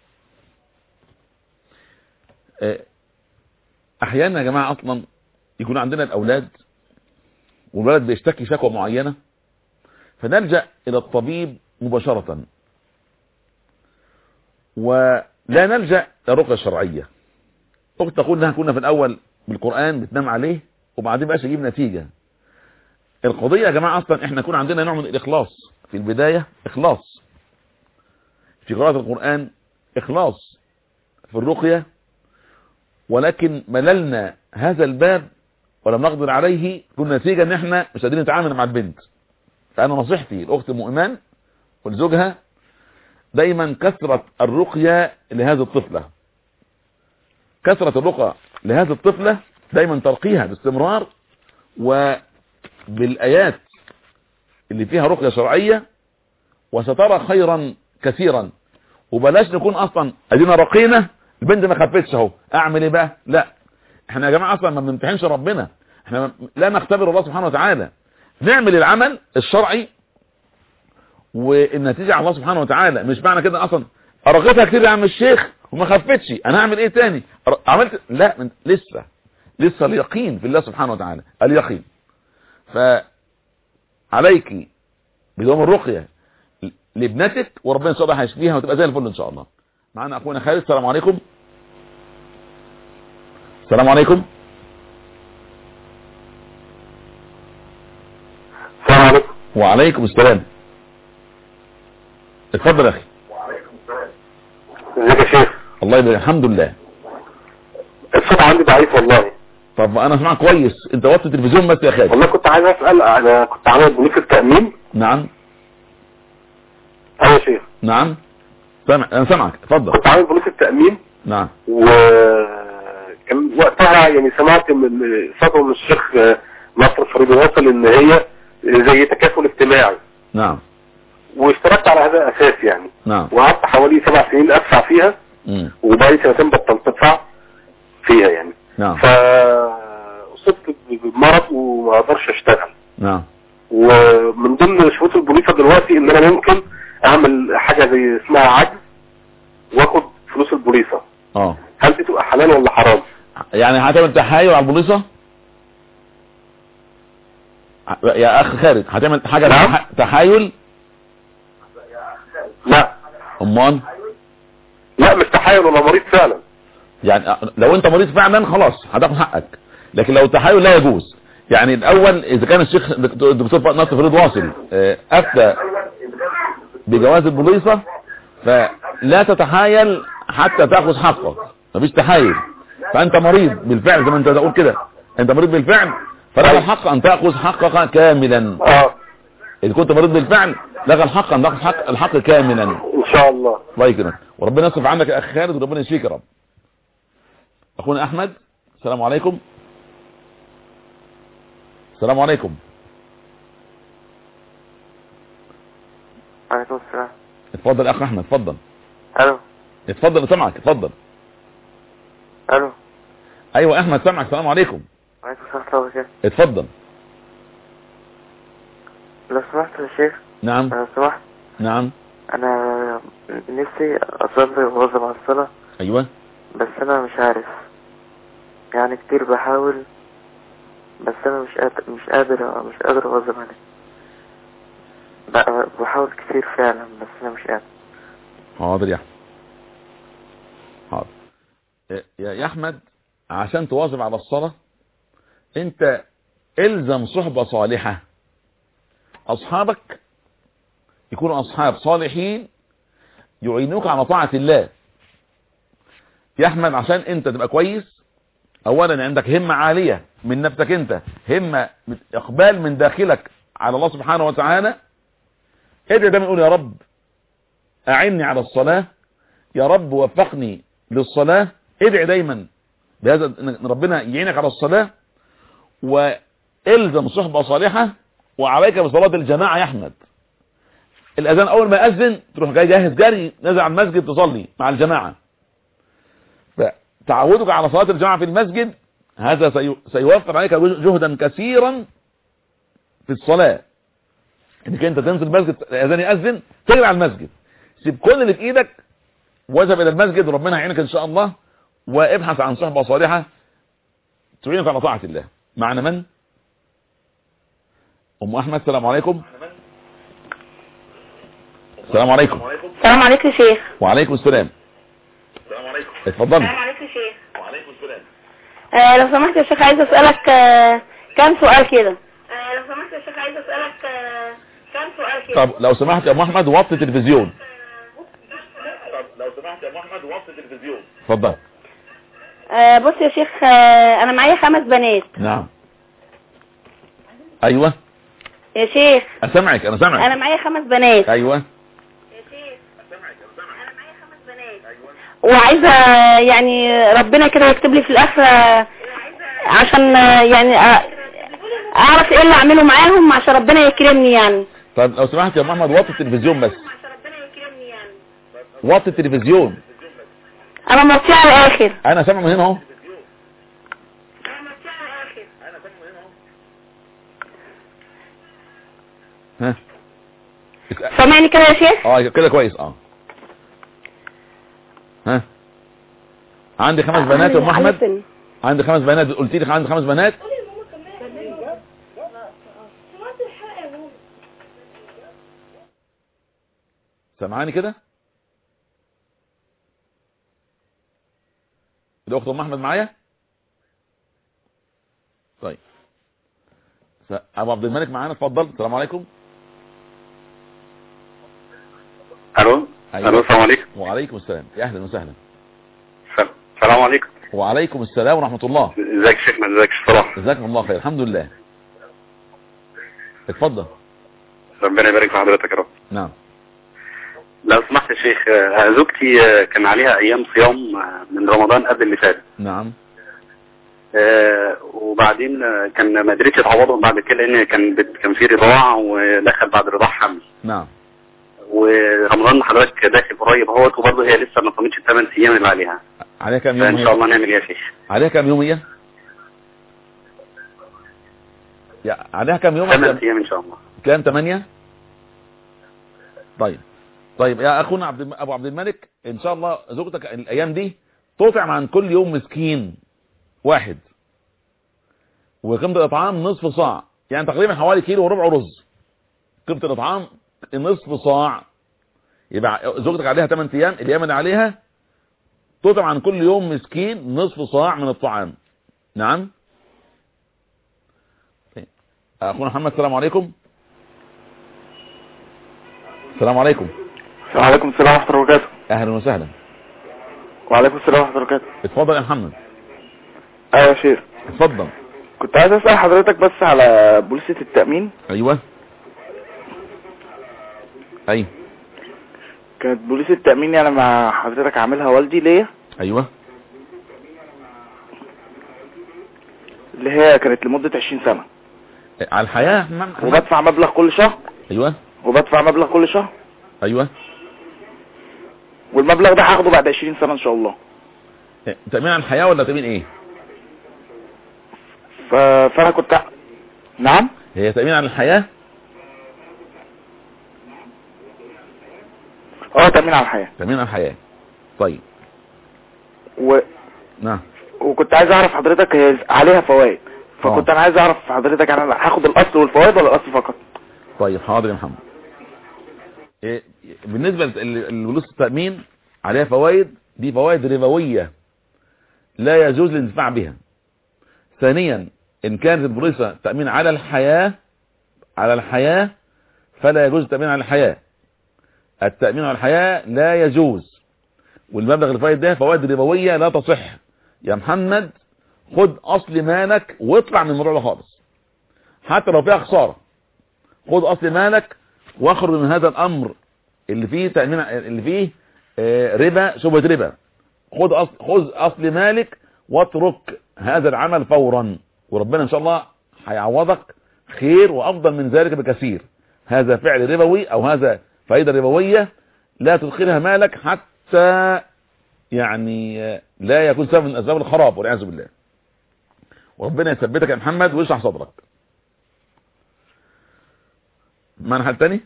Speaker 3: آه، احيانا يا جماعة اصلا يكون عندنا الاولاد والولد بيشتكي شكوى معينة فنلجأ الى الطبيب مباشرة ولا نلجأ للرقية الشرعية اخت تقول انها كنا في الاول بالقرآن بتنام عليه وبعدين بقاش يجيب نتيجة القضية يا جماعة اصلا احنا يكون عندنا نوع من الاخلاص في البداية اخلاص في قراءة القرآن اخلاص في الرقية ولكن مللنا هذا الباب ولم نقدر عليه كل نتيجة ان احنا مش قادرين نتعامل مع البنت فانا نصيحتي الاخت ام ايمان ولزوجها دايما كثرة الرقية لهذه الطفلة كثرة الرقى لهذه الطفلة دايما ترقيها باستمرار وبالآيات اللي فيها رقية شرعية وسترى خيرا كثيرا وبلاش نكون اصلا ادينا رقينا البنت ما خفتش اهو اعمل ايه بقى لا احنا يا جماعه اصلا ما بنمتحنش ربنا احنا لا نختبر الله سبحانه وتعالى نعمل العمل الشرعي والنتيجه على الله سبحانه وتعالى مش معنى كده اصلا رقيتها كتير يا عم الشيخ وما خفتش انا هعمل ايه تاني عملت لا من... لسه لسه اليقين في الله سبحانه وتعالى اليقين فعليك بدوام الرقيه لابنتك وربنا ان شاء الله هيشفيها وتبقى زي الفل ان شاء الله معانا اخونا خالد السلام عليكم السلام عليكم
Speaker 8: السلام عليكم
Speaker 3: وعليكم السلام اتفضل يا اخي
Speaker 8: ازيك يا شيخ
Speaker 3: الله يبارك الحمد لله
Speaker 8: الصوت عندي ضعيف والله
Speaker 3: طب انا اسمعك كويس انت وطي التلفزيون بس يا خالد
Speaker 8: والله كنت عايز اسال انا كنت عامل بنوك التامين
Speaker 3: نعم
Speaker 8: ايوه يا شيخ
Speaker 3: نعم سامع انا سامعك اتفضل
Speaker 8: كنت عامل بنوك التامين
Speaker 3: نعم
Speaker 8: و كان وقتها يعني سمعت من فتوى من الشيخ نصر فريد واصل ان هي زي تكافل اجتماعي
Speaker 3: نعم
Speaker 8: واشتركت على هذا الاساس يعني
Speaker 3: نعم
Speaker 8: وقعدت حوالي سبع سنين ادفع فيها
Speaker 3: مم.
Speaker 8: وبقالي سنتين بطلت ادفع فيها يعني
Speaker 3: نعم
Speaker 8: فاصبت بمرض وما اقدرش اشتغل
Speaker 3: نعم
Speaker 8: ومن ضمن شروط البوليصه دلوقتي ان انا ممكن اعمل حاجه زي اسمها عجز واخد فلوس البوليصه
Speaker 3: اه
Speaker 8: هل دي تبقى حلال ولا حرام
Speaker 3: يعني هتعمل تحايل على البوليصه يا اخ خالد هتعمل حاجه
Speaker 8: نعم.
Speaker 3: تح- تحايل
Speaker 8: لا
Speaker 3: امال
Speaker 8: لا مش تحايل ولا مريض فعلا
Speaker 3: يعني لو انت مريض فعلا خلاص هتاخد حقك لكن لو تحايل لا يجوز يعني الاول اذا كان الشيخ دكتور الدكتور ناصر فريد واصل آه، افتى بجواز البوليصه فلا تتحايل حتى تاخذ حقك مفيش تحايل فانت مريض بالفعل زي ما انت تقول كده انت مريض بالفعل فلك الحق ان تاخذ حقك كاملا
Speaker 8: اه
Speaker 3: اذا كنت مريض بالفعل لك الحق ان تاخذ حق الحق كاملا
Speaker 8: ان شاء الله
Speaker 3: الله يكرمك وربنا يصرف عنك يا اخي خالد وربنا يشفيك يا رب اخونا احمد السلام عليكم السلام عليكم
Speaker 17: عليكم السلام
Speaker 3: اتفضل يا اخ احمد اتفضل
Speaker 17: الو
Speaker 3: اتفضل سامعك اتفضل
Speaker 17: الو
Speaker 3: ايوه احمد سامعك السلام عليكم
Speaker 17: عليكم السلام ورحمة الله وبركاته
Speaker 3: اتفضل
Speaker 17: لو سمحت يا شيخ
Speaker 3: نعم
Speaker 17: لو سمحت
Speaker 3: نعم
Speaker 17: انا نفسي اصلي واواظب على الصلاة
Speaker 3: ايوه
Speaker 17: بس انا مش عارف يعني كتير بحاول بس انا مش قادر مش قادر مش قادر اواظب عليه ب- بحاول كتير فعلا بس انا مش قادر
Speaker 3: حاضر يا احمد حاضر يا- يا يا احمد عشان تواظب على الصلاة انت الزم صحبة صالحة اصحابك يكونوا اصحاب صالحين يعينوك على طاعة الله يا احمد عشان انت تبقى كويس اولا عندك همة عالية من نفسك انت همة اقبال من داخلك على الله سبحانه وتعالى ادعي دايما يقول يا رب اعني على الصلاة يا رب وفقني للصلاة ادعي دايما بهذا ان ربنا يعينك على الصلاة والزم صحبة صالحة وعليك بصلاة الجماعة يا احمد الاذان اول ما يأذن تروح جاي جاهز جري نازل على المسجد تصلي مع الجماعة فتعودك على صلاة الجماعة في المسجد هذا سي- سيوفر عليك جهدا كثيرا في الصلاة انك انت تنزل المسجد الاذان يأذن تجري على المسجد سيب كل اللي في ايدك واذهب الى المسجد وربنا يعينك ان شاء الله وابحث عن صحبة صالحة تعينك على طاعة الله معنا من ام احمد السلام عليكم السلام عليكم
Speaker 18: السلام عليكم يا شيخ
Speaker 3: وعليكم السلام اتفضلي
Speaker 18: عليكم يا شيخ وعليكم السلام آه لو سمحت يا شيخ عايز اسالك آه كام سؤال كده آه لو سمحت يا شيخ عايز اسالك آه كام سؤال كده
Speaker 3: طب لو سمحت يا ام احمد وطي التلفزيون طب لو سمحت يا ام احمد وطي التلفزيون اتفضل
Speaker 18: آه بص يا شيخ آه انا معايا خمس بنات
Speaker 3: نعم ايوه
Speaker 18: يا شيخ
Speaker 3: اسمعك انا سامعك
Speaker 18: انا معايا خمس بنات
Speaker 3: ايوه
Speaker 18: وعايزه يعني ربنا كده يكتب لي في الاخره عشان آه، يعني آه، اعرف ايه اللي اعمله معاهم عشان ربنا يكرمني يعني
Speaker 3: طب لو سمحت يا ام احمد وطي التلفزيون بس وطي التلفزيون
Speaker 18: انا موطيه على الاخر
Speaker 3: انا سامع من هنا اهو ها
Speaker 18: سامعني كده يا شيخ
Speaker 3: اه كده كويس اه ها عندي خمس بنات يا ام احمد عندي خمس بنات قلت لي عندي خمس بنات سامعاني كده الاخت ام احمد معايا طيب س- ابو عبد الملك معانا اتفضل السلام عليكم
Speaker 19: الو الو السلام عليكم
Speaker 3: وعليكم السلام يا اهلا وسهلا
Speaker 19: السلام عليكم
Speaker 3: وعليكم السلام ورحمة الله
Speaker 19: ازيك يا شيخنا ازيك يا صلاح
Speaker 3: جزاكم الله خير الحمد لله اتفضل
Speaker 19: ربنا يبارك في حضرتك يا رب
Speaker 3: نعم
Speaker 19: لو سمحت يا شيخ آه، زوجتي آه، كان عليها ايام صيام آه، من رمضان قبل اللي فات
Speaker 3: نعم
Speaker 19: آه، وبعدين آه، كان ما قدرتش تعوضهم بعد كده لان كان بت- كان في رضاعه ودخل بعد الرضاعه حمل
Speaker 3: نعم
Speaker 19: ورمضان حضرتك داخل قريب اهوت وبرضه هي لسه ما صامتش الثمان ايام اللي عليها
Speaker 3: عليها كام يوم
Speaker 19: فان
Speaker 3: هي؟
Speaker 19: شاء الله نعمل ايه يا شيخ
Speaker 3: عليها كام يوم هي يا عليها كام يوم
Speaker 19: ثمان ايام ان شاء الله
Speaker 3: كام ثمانية طيب طيب يا اخونا عبد الم... ابو عبد الملك ان شاء الله زوجتك الايام دي تطعم عن كل يوم مسكين واحد وقيمة الاطعام نصف صاع يعني تقريبا حوالي كيلو وربع رز قيمة الاطعام نصف صاع يبقى زوجتك عليها 8 ايام الايام اللي عليها تطعم عن كل يوم مسكين نصف صاع من الطعام نعم طيب. اخونا محمد السلام عليكم السلام عليكم
Speaker 20: وعليكم السلام ورحمة الله وبركاته
Speaker 3: اهلا وسهلا
Speaker 20: وعليكم السلام ورحمة الله وبركاته
Speaker 3: اتفضل يا محمد
Speaker 20: ايوه يا شيخ
Speaker 3: اتفضل
Speaker 20: كنت عايز اسال حضرتك بس على بوليسة التأمين
Speaker 3: ايوه ايوه
Speaker 20: كانت بوليسة التأمين يعني مع حضرتك عاملها والدي ليا
Speaker 3: ايوه
Speaker 20: اللي هي كانت لمدة 20 سنة
Speaker 3: على الحياة يا محمد
Speaker 20: وبدفع مبلغ كل شهر
Speaker 3: ايوه
Speaker 20: وبدفع مبلغ كل شهر
Speaker 3: ايوه
Speaker 20: والمبلغ ده هاخده بعد 20 سنة ان شاء الله
Speaker 3: تأمين على الحياة ولا تأمين ايه
Speaker 20: ف... فانا كنت ع- نعم
Speaker 3: هي تأمين على الحياة
Speaker 20: اه تأمين على الحياة
Speaker 3: تأمين على الحياة طيب
Speaker 20: و...
Speaker 3: نعم
Speaker 20: وكنت عايز اعرف حضرتك هي عليها فوائد فكنت انا عايز اعرف حضرتك انا هاخد الاصل والفوائد ولا الاصل فقط
Speaker 3: طيب حاضر يا محمد إيه بالنسبة للفلوس التأمين عليها فوائد دي فوائد ربوية لا يجوز الانتفاع بها ثانيا ان كانت البوليصة تأمين على الحياة على الحياة فلا يجوز التأمين على الحياة التأمين على الحياة لا يجوز والمبلغ الفائد ده فوائد ربوية لا تصح يا محمد خد اصل مالك واطلع من الموضوع ده خالص حتى لو فيها خسارة خد اصل مالك واخرج من هذا الامر اللي فيه تأمين اللي فيه آه، ربا شبهة ربا خد اصل خذ اصل مالك واترك هذا العمل فورا وربنا ان شاء الله هيعوضك خير وافضل من ذلك بكثير هذا فعل ربوي او هذا فائدة ربوية لا تدخلها مالك حتى يعني آه، لا يكون سبب من اسباب الخراب والعياذ بالله وربنا يثبتك يا محمد ويشرح صدرك معنا حد تاني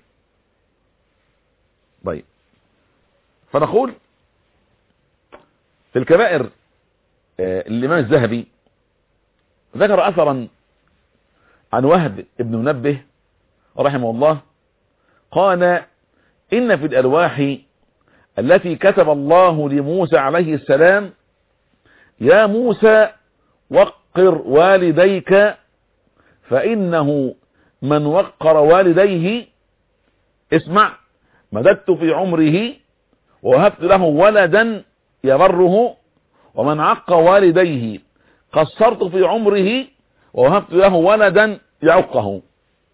Speaker 3: طيب فنقول في الكبائر آه، الامام الذهبي ذكر اثرا عن وهب ابن منبه رحمه الله قال ان في الالواح التي كتب الله لموسى عليه السلام يا موسى وقر والديك فانه من وقر والديه اسمع مددت في عمره ووهبت له ولدا يبره ومن عق والديه قصرت في عمره ووهبت له ولدا يعقه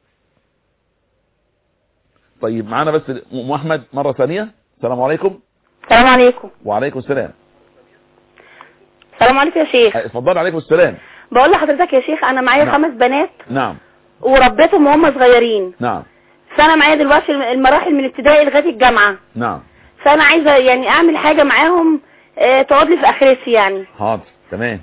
Speaker 3: طيب معانا بس ام احمد مرة ثانية السلام عليكم
Speaker 18: السلام عليكم
Speaker 3: وعليكم السلام
Speaker 18: السلام عليكم يا شيخ
Speaker 3: اتفضل عليكم السلام
Speaker 18: بقول لحضرتك يا شيخ انا معايا
Speaker 3: نعم.
Speaker 18: خمس بنات
Speaker 3: نعم
Speaker 18: وربيتهم وهم صغيرين
Speaker 3: نعم
Speaker 18: فانا معايا دلوقتي الم- المراحل من ابتدائي لغايه الجامعه
Speaker 3: نعم
Speaker 18: فانا عايزه يعني اعمل حاجه معاهم آه، تقعد لي في اخرتي يعني
Speaker 3: حاضر تمام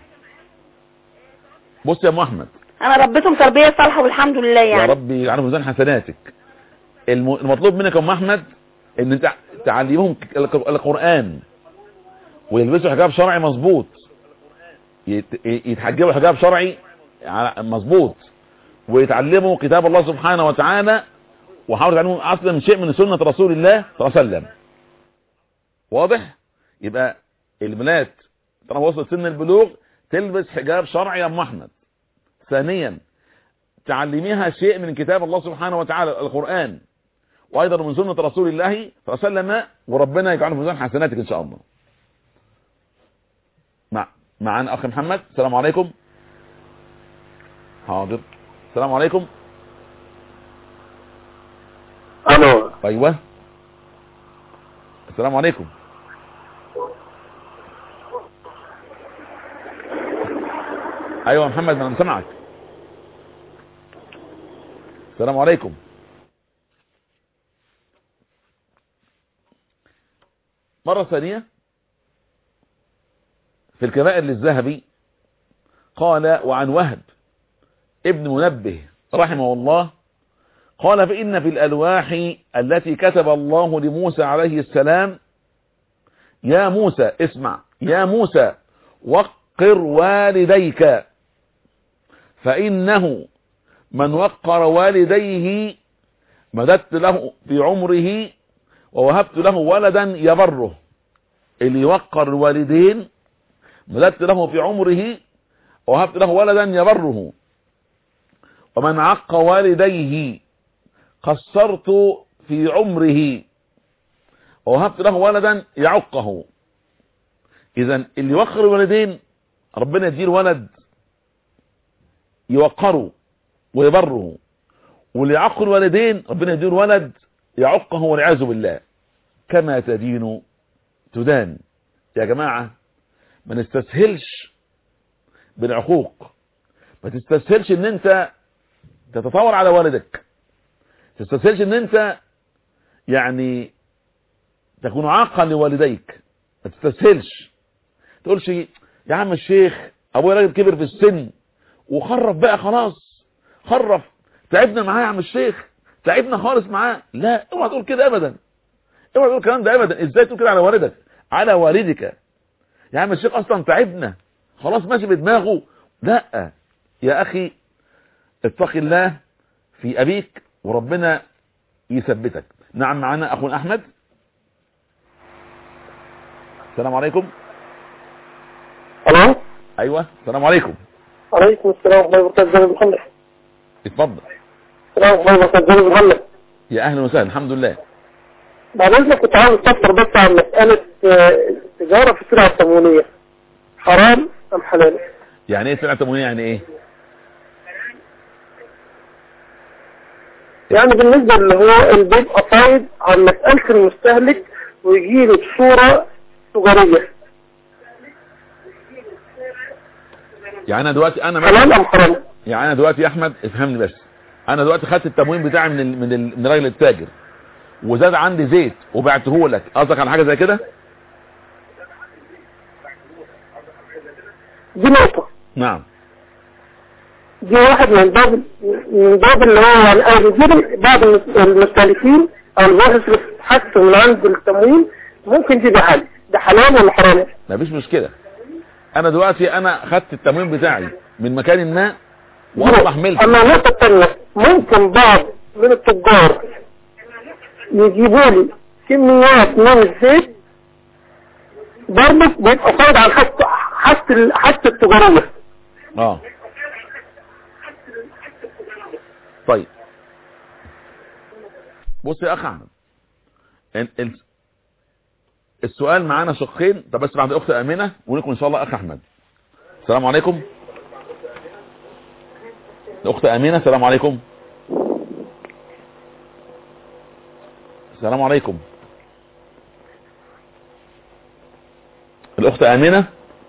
Speaker 3: بص يا ام احمد
Speaker 18: انا ربيتهم تربيه صالحه والحمد لله
Speaker 3: يا
Speaker 18: يعني
Speaker 3: رب يجعله في ميزان حسناتك الم- المطلوب منك يا ام احمد ان انت تعلمهم الق- القران ويلبسوا حجاب شرعي مظبوط يت- يتحجبوا حجاب شرعي على- مظبوط ويتعلموا كتاب الله سبحانه وتعالى وحاولوا تعلموا اصلا شيء من سنة رسول الله صلى الله عليه وسلم واضح يبقى البنات طالما وصلت سن البلوغ تلبس حجاب شرعي يا ام احمد ثانيا تعلميها شيء من كتاب الله سبحانه وتعالى القرآن وايضا من سنة رسول الله صلى الله عليه وسلم وربنا يجعله في ميزان حسناتك ان شاء الله مع معانا اخ محمد السلام عليكم حاضر السلام عليكم
Speaker 8: الو
Speaker 3: ايوه السلام عليكم ايوه يا محمد انا سامعك السلام عليكم مرة ثانية في الكبائر للذهبي قال وعن وهب ابن منبه رحمه الله قال فإن في الألواح التي كتب الله لموسى عليه السلام يا موسى اسمع يا موسى وقر والديك فإنه من وقر والديه مددت له في عمره ووهبت له ولدا يبره اللي يوقر الوالدين مددت له في عمره ووهبت له ولدا يبره ومن عق والديه قصرت في عمره ووهبت له ولدا يعقه اذا اللي يوقر الوالدين ربنا يديه ولد يوقره ويبره واللي يعق الوالدين ربنا يدين ولد يعقه والعياذ بالله كما تدين تدان يا جماعة ما نستسهلش بالعقوق ما تستسهلش ان انت تتطور على والدك تستسهلش ان انت يعني تكون عاقا لوالديك ما تستسهلش تقولش يا عم الشيخ ابويا راجل كبر في السن وخرف بقى خلاص خرف تعبنا معاه يا عم الشيخ تعبنا خالص معاه لا اوعى تقول كده ابدا اوعى تقول الكلام ده ابدا ازاي تقول كده على والدك على والدك يا عم الشيخ اصلا تعبنا خلاص ماشي بدماغه لا يا اخي اتق الله في ابيك وربنا يثبتك نعم معنا اخونا احمد السلام عليكم
Speaker 21: الو
Speaker 3: ايوه السلام عليكم
Speaker 21: عليكم السلام ورحمه الله وبركاته ازيك يا محمد
Speaker 3: اتفضل
Speaker 21: السلام ورحمه الله وبركاته ازيك يا محمد
Speaker 3: يا اهلا وسهلا الحمد لله
Speaker 21: بعد اذنك كنت عاوز استفسر بس عن مساله آه، التجاره في السلع التموينيه حرام ام حلال
Speaker 3: يعني ايه سلعه تموينيه يعني ايه
Speaker 21: يعني بالنسبه اللي هو اللي بيبقى فايض عن مساله المستهلك ويجي له بصوره تجاريه
Speaker 3: يعني انا دلوقتي انا
Speaker 21: حلال ام حرام
Speaker 3: يعني انا دلوقتي يا احمد افهمني بس انا دلوقتي خدت التموين بتاعي من ال... من ال... من الراجل التاجر وزاد عندي زيت وبعته لك قصدك على حاجه زي كده
Speaker 21: دي نقطه
Speaker 3: نعم
Speaker 21: دي واحد من باب من باب اللي هو يعني انا بيجيب بعض المستهلكين او اللي هو يصرف حاجته من عند التموين ممكن دي بحل ده حلال ولا حرام
Speaker 3: مفيش مشكله انا دلوقتي انا خدت التموين بتاعي من مكان ما واصبح ملك
Speaker 21: اما النقطه الثانيه ممكن بعض من التجار يجيبوا لي كميات من الزيت برضه بيبقى صايد على حاجته حاجه حاجه التجاريه
Speaker 3: اه طيب بص يا اخ احمد ال- ال- السؤال معانا شقين طب بس بعد اخت امينه ولكم ان شاء الله اخ احمد السلام عليكم الاخت امينه السلام عليكم السلام عليكم الاخت امينه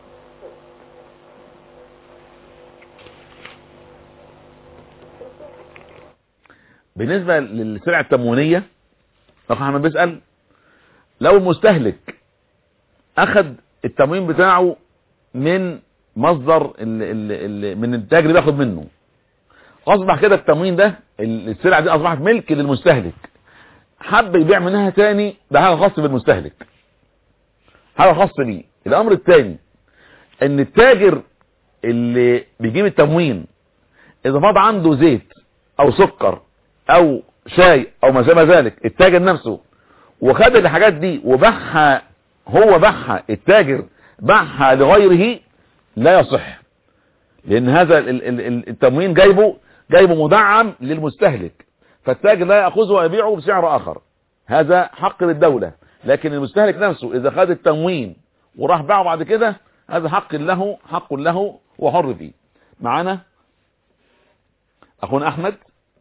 Speaker 3: بالنسبة للسلع التموينية اخ احمد بيسأل لو المستهلك اخد التموين بتاعه من مصدر ال ال ال من التاجر اللي بياخد منه اصبح كده التموين ده ال- السلعة دي اصبحت ملك للمستهلك حب يبيع منها تاني ده حاجة خاصة بالمستهلك حاجة خاصة بيه الامر الثاني ان التاجر اللي بيجيب التموين اذا فاض عنده زيت او سكر او شاي او ما شابه ذلك التاجر نفسه وخد الحاجات دي وباعها هو باعها التاجر باعها لغيره لا يصح لان هذا ال- ال- ال- التموين جايبه جايبه مدعم للمستهلك فالتاجر لا ياخذه ويبيعه بسعر اخر هذا حق للدولة لكن المستهلك نفسه اذا خد التموين وراح باعه بعد كده هذا حق له حق له وحر فيه معانا اخونا احمد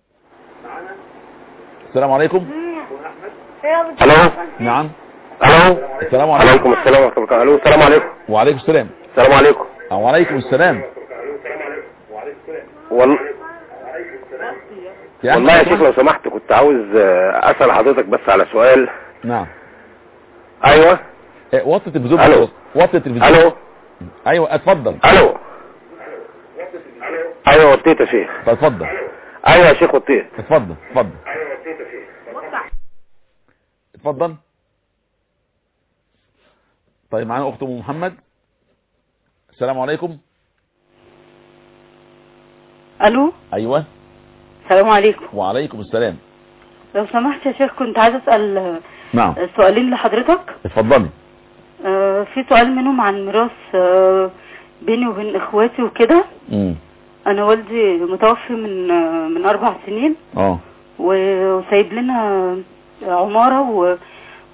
Speaker 3: السلام عليكم
Speaker 21: الو
Speaker 3: نعم
Speaker 21: الو
Speaker 3: السلام عليكم
Speaker 21: عليكم السلام ورحمه الله الو السلام عليكم
Speaker 3: وعليكم السلام
Speaker 21: السلام عليكم
Speaker 3: وعليكم السلام
Speaker 21: وال...
Speaker 3: يا
Speaker 21: والله يا
Speaker 3: أحمد.
Speaker 21: شيخ لو سمحت كنت عاوز آه، اسال حضرتك بس على سؤال
Speaker 3: نعم
Speaker 21: ايوه
Speaker 3: إيه، وطي التلفزيون
Speaker 21: ألو.
Speaker 3: بس. وطي التلفزيون
Speaker 21: الو
Speaker 3: ايوه اتفضل
Speaker 21: الو ايوه وطيت يا شيخ
Speaker 3: اتفضل
Speaker 21: ايوه يا شيخ وطيت
Speaker 3: اتفضل اتفضل اتفضل طيب معانا اخت ام محمد السلام عليكم
Speaker 22: الو
Speaker 3: ايوه
Speaker 22: السلام عليكم
Speaker 3: وعليكم السلام
Speaker 22: لو سمحت يا شيخ كنت عايزه اسال آه،
Speaker 3: نعم
Speaker 22: سؤالين لحضرتك
Speaker 3: اتفضلي
Speaker 22: آه، في سؤال منهم عن ميراث آه، بيني وبين اخواتي وكده
Speaker 3: امم
Speaker 22: انا والدي متوفي من آه، من اربع سنين
Speaker 3: اه
Speaker 22: و- وسايب لنا عماره و-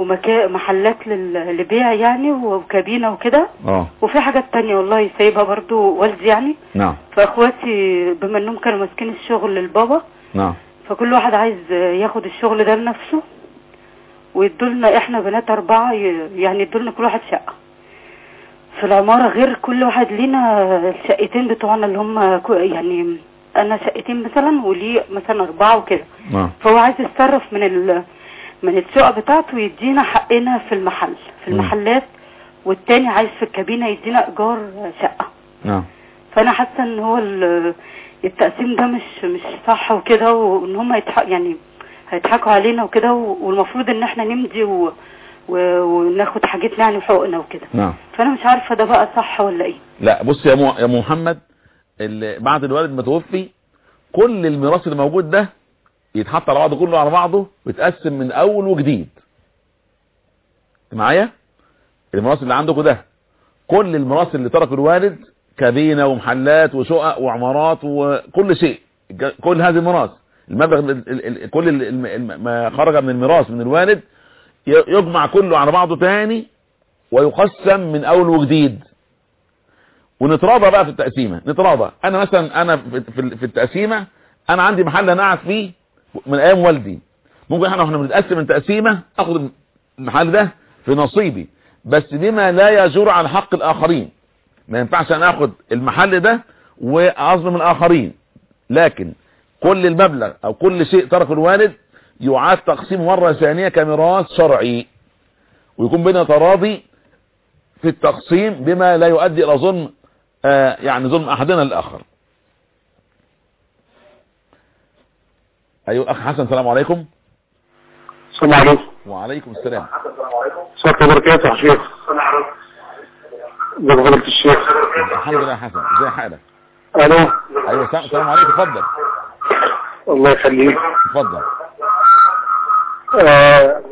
Speaker 22: ومكا... محلات لل... لبيع يعني وكابينة وكده
Speaker 3: اه
Speaker 22: وفي حاجات تانية والله سايبها برضو والدي يعني
Speaker 3: نعم
Speaker 22: فاخواتي بما انهم كانوا ماسكين الشغل للبابا
Speaker 3: نعم
Speaker 22: فكل واحد عايز ياخد الشغل ده لنفسه ويدولنا احنا بنات اربعة ي- يعني يدولنا كل واحد شقة في العمارة غير كل واحد لينا الشقتين بتوعنا اللي هم كو- يعني انا شقتين مثلا وليه مثلا اربعة وكده
Speaker 3: نعم
Speaker 22: فهو عايز يتصرف من ال من الشقة بتاعته ويدينا حقنا في المحل في
Speaker 3: مم.
Speaker 22: المحلات والتاني عايز في الكابينة يدينا ايجار شقة
Speaker 3: نعم
Speaker 22: فانا حاسه ان هو ال- التقسيم ده مش مش صح وكده وان هم يضحك يعني هيضحكوا علينا وكده و- والمفروض ان احنا نمضي و... و... وناخد حاجتنا يعني وحقوقنا وكده
Speaker 3: نعم
Speaker 22: فانا مش عارفه ده بقى صح ولا ايه
Speaker 3: لا بص يا مو... يا أم محمد اللي بعد الوالد ما توفي كل الميراث اللي موجود ده يتحط على بعضه كله على بعضه ويتقسم من اول وجديد أنت معايا الميراث اللي عندكم ده كل الميراث اللي تركه الوالد كابينه ومحلات وشقق وعمارات وكل شيء ج- كل هذه الميراث المبلغ ال- ال- ال- كل ال- الم- الم- ما خرج من الميراث من الوالد ي- يجمع كله على بعضه تاني ويقسم من اول وجديد ونتراضى بقى في التقسيمه نتراضى انا مثلا انا في في- في التقسيمه انا عندي محل انا قاعد فيه من ايام والدي ممكن احنا واحنا بنتقسم التقسيمه اخد المحل ده في نصيبي بس بما لا يجور على حق الاخرين ما ينفعش انا اخد المحل ده واظلم الاخرين لكن كل المبلغ او كل شيء تركه الوالد يعاد تقسيمه مرة ثانية كميراث شرعي ويكون بينا تراضي في التقسيم بما لا يؤدي الى ظلم آه يعني ظلم احدنا للاخر ايوه اخ حسن السلام عليكم
Speaker 21: السلام عليكم
Speaker 3: وعليكم السلام
Speaker 21: السلام عليكم وبركاته يا شيخ ازيك فضيلة الشيخ
Speaker 3: الحمد لله يا حسن ازي حالك
Speaker 21: الو
Speaker 3: ايوه السلام السلام عليكم اتفضل
Speaker 21: الله يخليك
Speaker 3: اتفضل
Speaker 21: آه،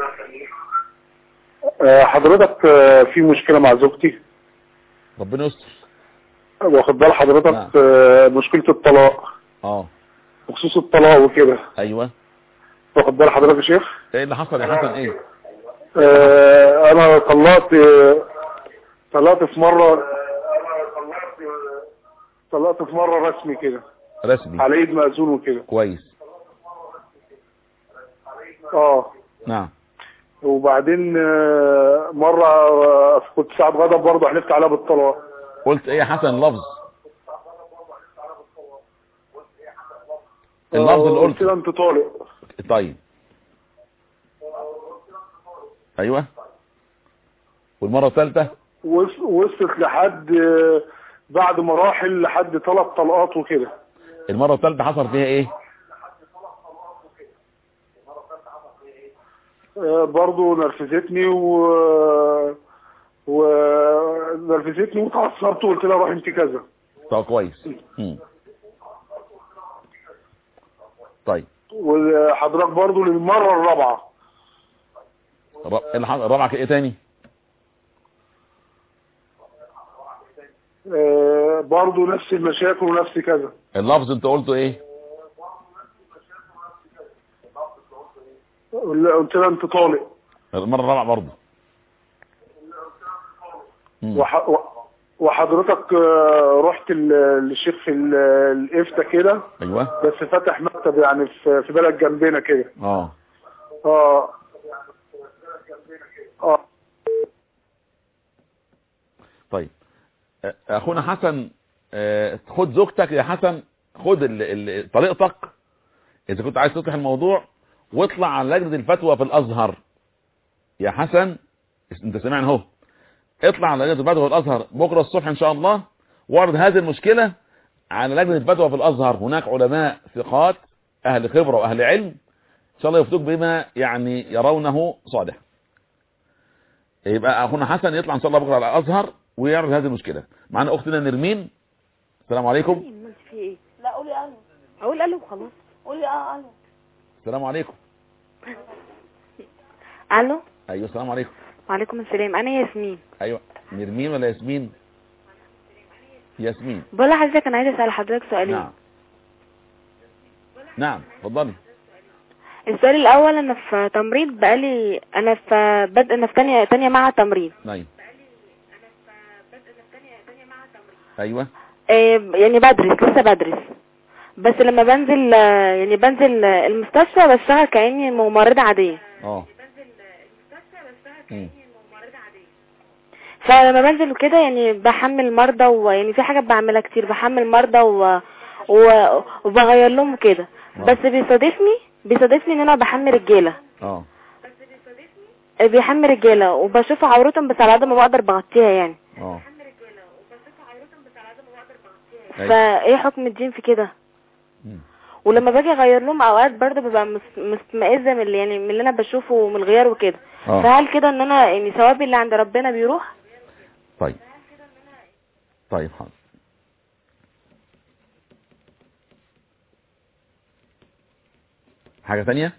Speaker 21: آه، حضرتك آه، في مشكلة مع زوجتي
Speaker 3: ربنا يستر
Speaker 21: واخد بال حضرتك آه، مشكلة الطلاق
Speaker 3: اه
Speaker 21: بخصوص الطلاق وكده
Speaker 3: ايوه
Speaker 21: واخد بال حضرتك يا شيخ
Speaker 3: ايه اللي حصل يا حسن ايه
Speaker 21: آه، انا طلقت آه، طلقت في مرة طلقت في مرة رسمي كده
Speaker 3: رسمي
Speaker 21: على ايد مأذون وكده
Speaker 3: كويس
Speaker 21: اه
Speaker 3: نعم
Speaker 21: وبعدين آه، مرة آه، كنت ساعة غضب برضه حلفت عليها بالطلاق
Speaker 3: قلت ايه يا حسن لفظ اللفظ اللي قلته
Speaker 21: كده انت طالق
Speaker 3: طيب ايوه والمرة الثالثة
Speaker 21: وص- وصلت لحد آه، بعد مراحل لحد ثلاث طلقات وكده
Speaker 3: المرة الثالثة حصل فيها ايه
Speaker 21: آه، برضه نرفزتني و ونرفزتني وتعصبت وقلت لها روح انت كذا
Speaker 3: طب كويس مم. طيب
Speaker 21: وحضرتك برضه للمرة الرابعة
Speaker 3: الر- إيه اللي حصل الرابعة ايه تاني
Speaker 21: آه، برضه نفس المشاكل ونفس كذا
Speaker 3: اللفظ انت قلته ايه
Speaker 21: قلت لها انت طالق
Speaker 3: المرة الرابعة برضه مم.
Speaker 21: وح... و- وحضرتك آه، رحت ال- للشيخ في ال- الافتة كده
Speaker 3: ايوه
Speaker 21: بس فتح مكتب يعني في في بلد جنبنا كده
Speaker 3: اه
Speaker 21: اه اه
Speaker 3: طيب أ- اخونا حسن آه، خد زوجتك يا حسن خد ال- ال- طليقتك اذا كنت عايز تصلح الموضوع واطلع على لجنة الفتوى في الازهر يا حسن انت سمعني اهو اطلع على لجنة الفتوى في الازهر بكرة الصبح ان شاء الله واعرض هذه المشكلة على لجنة الفتوى في الازهر هناك علماء ثقات اهل خبرة واهل علم ان شاء الله يفتوك بما يعني يرونه صالح يبقى اخونا حسن يطلع ان شاء الله بكره على الازهر ويعرض هذه المشكله معانا اختنا نرمين السلام عليكم
Speaker 1: في ايه لا قولي الو اقول الو خلاص قولي اه الو
Speaker 3: السلام عليكم
Speaker 1: الو
Speaker 3: ايوه السلام عليكم
Speaker 1: وعليكم السلام انا ياسمين
Speaker 3: ايوه نرمين ولا ياسمين ياسمين
Speaker 1: بقول لحضرتك انا عايزه اسال حضرتك سؤالين
Speaker 3: نعم نعم اتفضلي
Speaker 2: السؤال الاول انا في تمريض بقالي انا في بد... انا في تانية تانية مع تمريض
Speaker 3: نعم ايوه
Speaker 2: إيه يعني بدرس لسه بدرس بس لما بنزل آه، يعني بنزل آه، المستشفى بشتغل كأني ممرضة عادية
Speaker 3: اه مم.
Speaker 2: فلما بنزل وكده يعني بحمل مرضى ويعني في حاجات بعملها كتير بحمل مرضى و... و... وبغير لهم كده بس بيصادفني بيصادفني ان انا بحمل رجاله
Speaker 3: اه
Speaker 2: بيحمل رجاله وبشوف عورتهم بس على قد ما بقدر بغطيها يعني
Speaker 3: اه
Speaker 2: فايه حكم الدين في كده ولما باجي اغير لهم اوقات برضه ببقى مس- مستمئزه من اللي يعني من اللي انا بشوفه من الغيار وكده
Speaker 3: آه.
Speaker 2: فهل كده ان انا يعني ثوابي اللي عند ربنا بيروح
Speaker 3: طيب طيب حاضر حاجة ثانية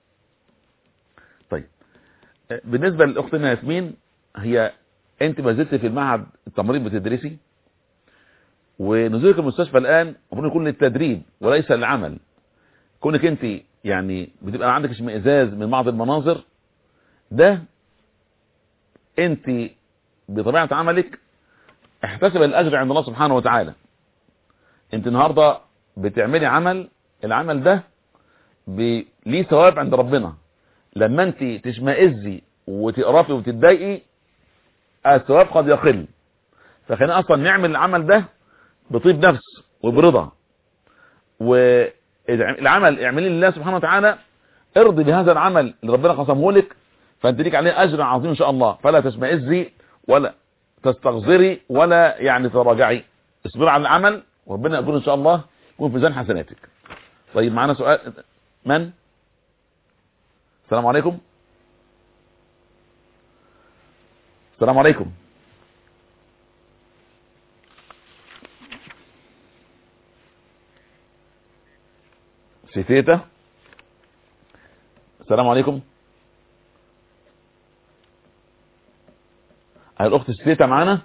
Speaker 3: طيب آه، بالنسبة لأختنا ياسمين هي انت ما زلت في المعهد التمريض بتدرسي ونزولك المستشفى الآن المفروض يكون للتدريب وليس للعمل كونك انت يعني بتبقى عندك اشمئزاز من بعض المناظر ده انت بطبيعة عملك احتسب الاجر عند الله سبحانه وتعالى انت النهاردة بتعملي عمل العمل ده ب- ليه ثواب عند ربنا لما انت تشمئزي وتقرفي وتتضايقي الثواب قد يقل فخلينا اصلا نعمل العمل ده بطيب نفس وبرضا والعمل اعمليه لله سبحانه وتعالى ارضي بهذا العمل اللي ربنا قسمه لك فانت ليك عليه اجر عظيم ان شاء الله فلا تشمئزي ولا تستغزري ولا يعني تراجعي اصبري على العمل وربنا يقول ان شاء الله يكون في ميزان حسناتك طيب معانا سؤال من السلام عليكم السلام عليكم سيتيتا السلام عليكم هل الاخت سيتيتا معانا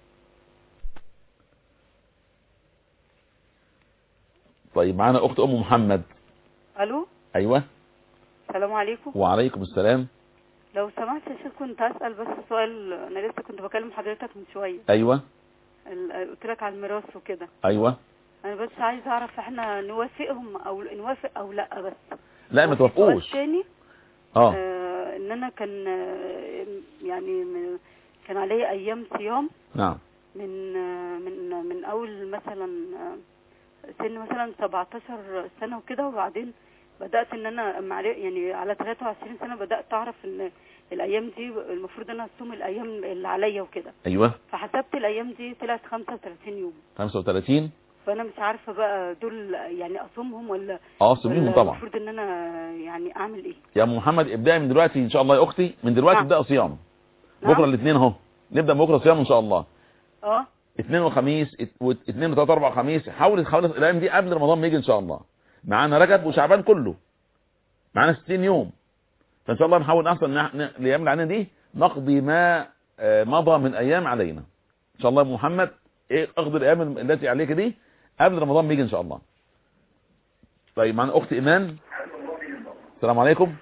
Speaker 3: طيب معانا اخت ام محمد
Speaker 22: الو
Speaker 3: ايوه
Speaker 22: السلام عليكم
Speaker 3: وعليكم السلام
Speaker 22: لو سمحت يا شيخ كنت اسال بس سؤال انا لسه كنت بكلم حضرتك من شويه
Speaker 3: ايوه
Speaker 22: ال- قلت لك على الميراث وكده
Speaker 3: ايوه
Speaker 22: انا بس عايز اعرف احنا نوافقهم او نوافق او لا بس
Speaker 3: لا ما
Speaker 22: سؤال
Speaker 3: توافقوش
Speaker 22: تاني
Speaker 3: اه
Speaker 22: آه ان انا كان آه، يعني م- كان عليا ايام صيام
Speaker 3: نعم
Speaker 22: من آه، من من اول مثلا آه، سن مثلا 17 سنه وكده وبعدين بدات ان انا أما علي- يعني على 23 سنه بدات اعرف ان الايام دي المفروض ان انا اصوم الايام اللي عليا وكده
Speaker 3: ايوه
Speaker 22: فحسبت الايام دي طلعت 35 يوم
Speaker 3: 35
Speaker 22: فانا مش عارفه بقى دول يعني اصومهم ولا
Speaker 3: اه صوميهم
Speaker 22: ولا
Speaker 3: طبعا
Speaker 22: المفروض ان انا يعني اعمل ايه
Speaker 3: يا ام محمد ابداي من دلوقتي ان شاء الله يا اختي من دلوقتي
Speaker 22: نعم.
Speaker 3: ابدا صيام
Speaker 22: نعم.
Speaker 3: بكره الاثنين اهو نبدا بكره صيام ان شاء الله
Speaker 22: اه
Speaker 3: اثنين وخميس ات- وات- اثنين وثلاثة اربع خميس حاول تخلص الايام دي قبل رمضان ما يجي ان شاء الله معانا رجب وشعبان كله معانا 60 يوم فان شاء الله نحاول اصلا نح- ن- الايام اللي علينا دي نقضي ما آه، مضى من ايام علينا ان شاء الله يا محمد ايه اقضي الايام التي عليك دي قبل رمضان ما يجي ان شاء الله طيب معانا اختي ايمان السلام عليكم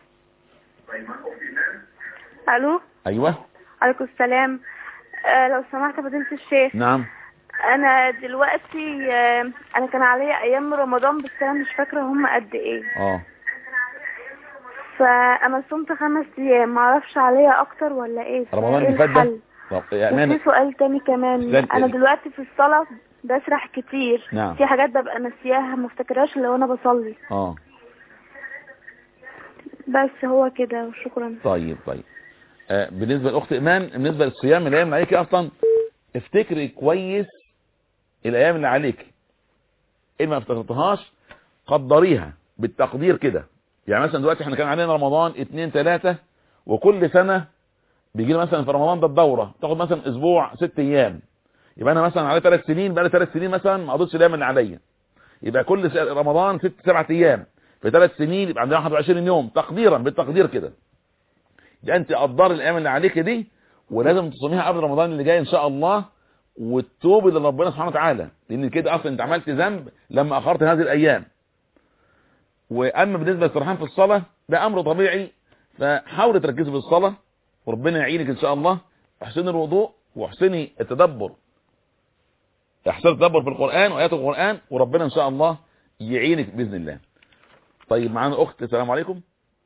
Speaker 4: الو
Speaker 3: ايوه
Speaker 4: عليكم السلام آه لو سمحت يا فضيلة الشيخ
Speaker 3: نعم
Speaker 4: انا دلوقتي آه انا كان عليا ايام رمضان بس انا مش فاكره هم قد ايه
Speaker 3: اه
Speaker 4: فانا صمت خمس ايام معرفش عليا اكتر ولا ايه
Speaker 3: رمضان
Speaker 4: فإيه
Speaker 3: اللي فات ده
Speaker 4: الحل؟
Speaker 3: طب يا امان
Speaker 4: وفي سؤال تاني كمان
Speaker 3: سؤال
Speaker 4: انا
Speaker 3: إيه؟
Speaker 4: دلوقتي في الصلاة بسرح كتير
Speaker 3: نعم.
Speaker 4: في حاجات ببقى ناسياها ما افتكرهاش الا وانا بصلي
Speaker 3: اه
Speaker 4: بس هو كده وشكرا
Speaker 3: طيب طيب آه بالنسبه لاخت ايمان بالنسبه للصيام الايام اللي عليكي اصلا افتكري كويس الايام اللي عليكي ان ما افتكرتهاش قدريها بالتقدير كده يعني مثلا دلوقتي احنا كان علينا رمضان اتنين تلاتة وكل سنة بيجي لنا مثلا في رمضان ده الدورة تاخد مثلا اسبوع ست ايام يبقى انا مثلا علي ثلاث سنين بقى لي ثلاث سنين مثلا ما قضيتش الايام اللي عليا يبقى كل س- رمضان ست سبعة ايام في ثلاث سنين يبقى عندنا 21 يوم تقديرا بالتقدير كده يبقى انت قدر الايام اللي عليك دي ولازم تصوميها قبل رمضان اللي جاي ان شاء الله وتتوبي لربنا سبحانه وتعالى لان كده اصلا انت عملت ذنب لما اخرت هذه الايام واما بالنسبه للسرحان في الصلاه ده امر طبيعي فحاولي تركزي في الصلاه وربنا يعينك ان شاء الله احسني الوضوء واحسني التدبر احسني التدبر في القران وايات القران وربنا ان شاء الله يعينك باذن الله طيب معانا اخت السلام عليكم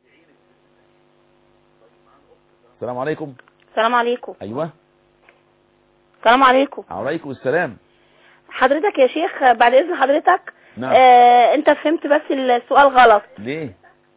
Speaker 3: السلام عليكم
Speaker 18: السلام عليكم
Speaker 3: ايوه
Speaker 18: السلام عليكم
Speaker 3: عليكم السلام
Speaker 18: حضرتك يا شيخ بعد اذن حضرتك
Speaker 3: نعم
Speaker 18: آه انت فهمت بس السؤال غلط
Speaker 3: ليه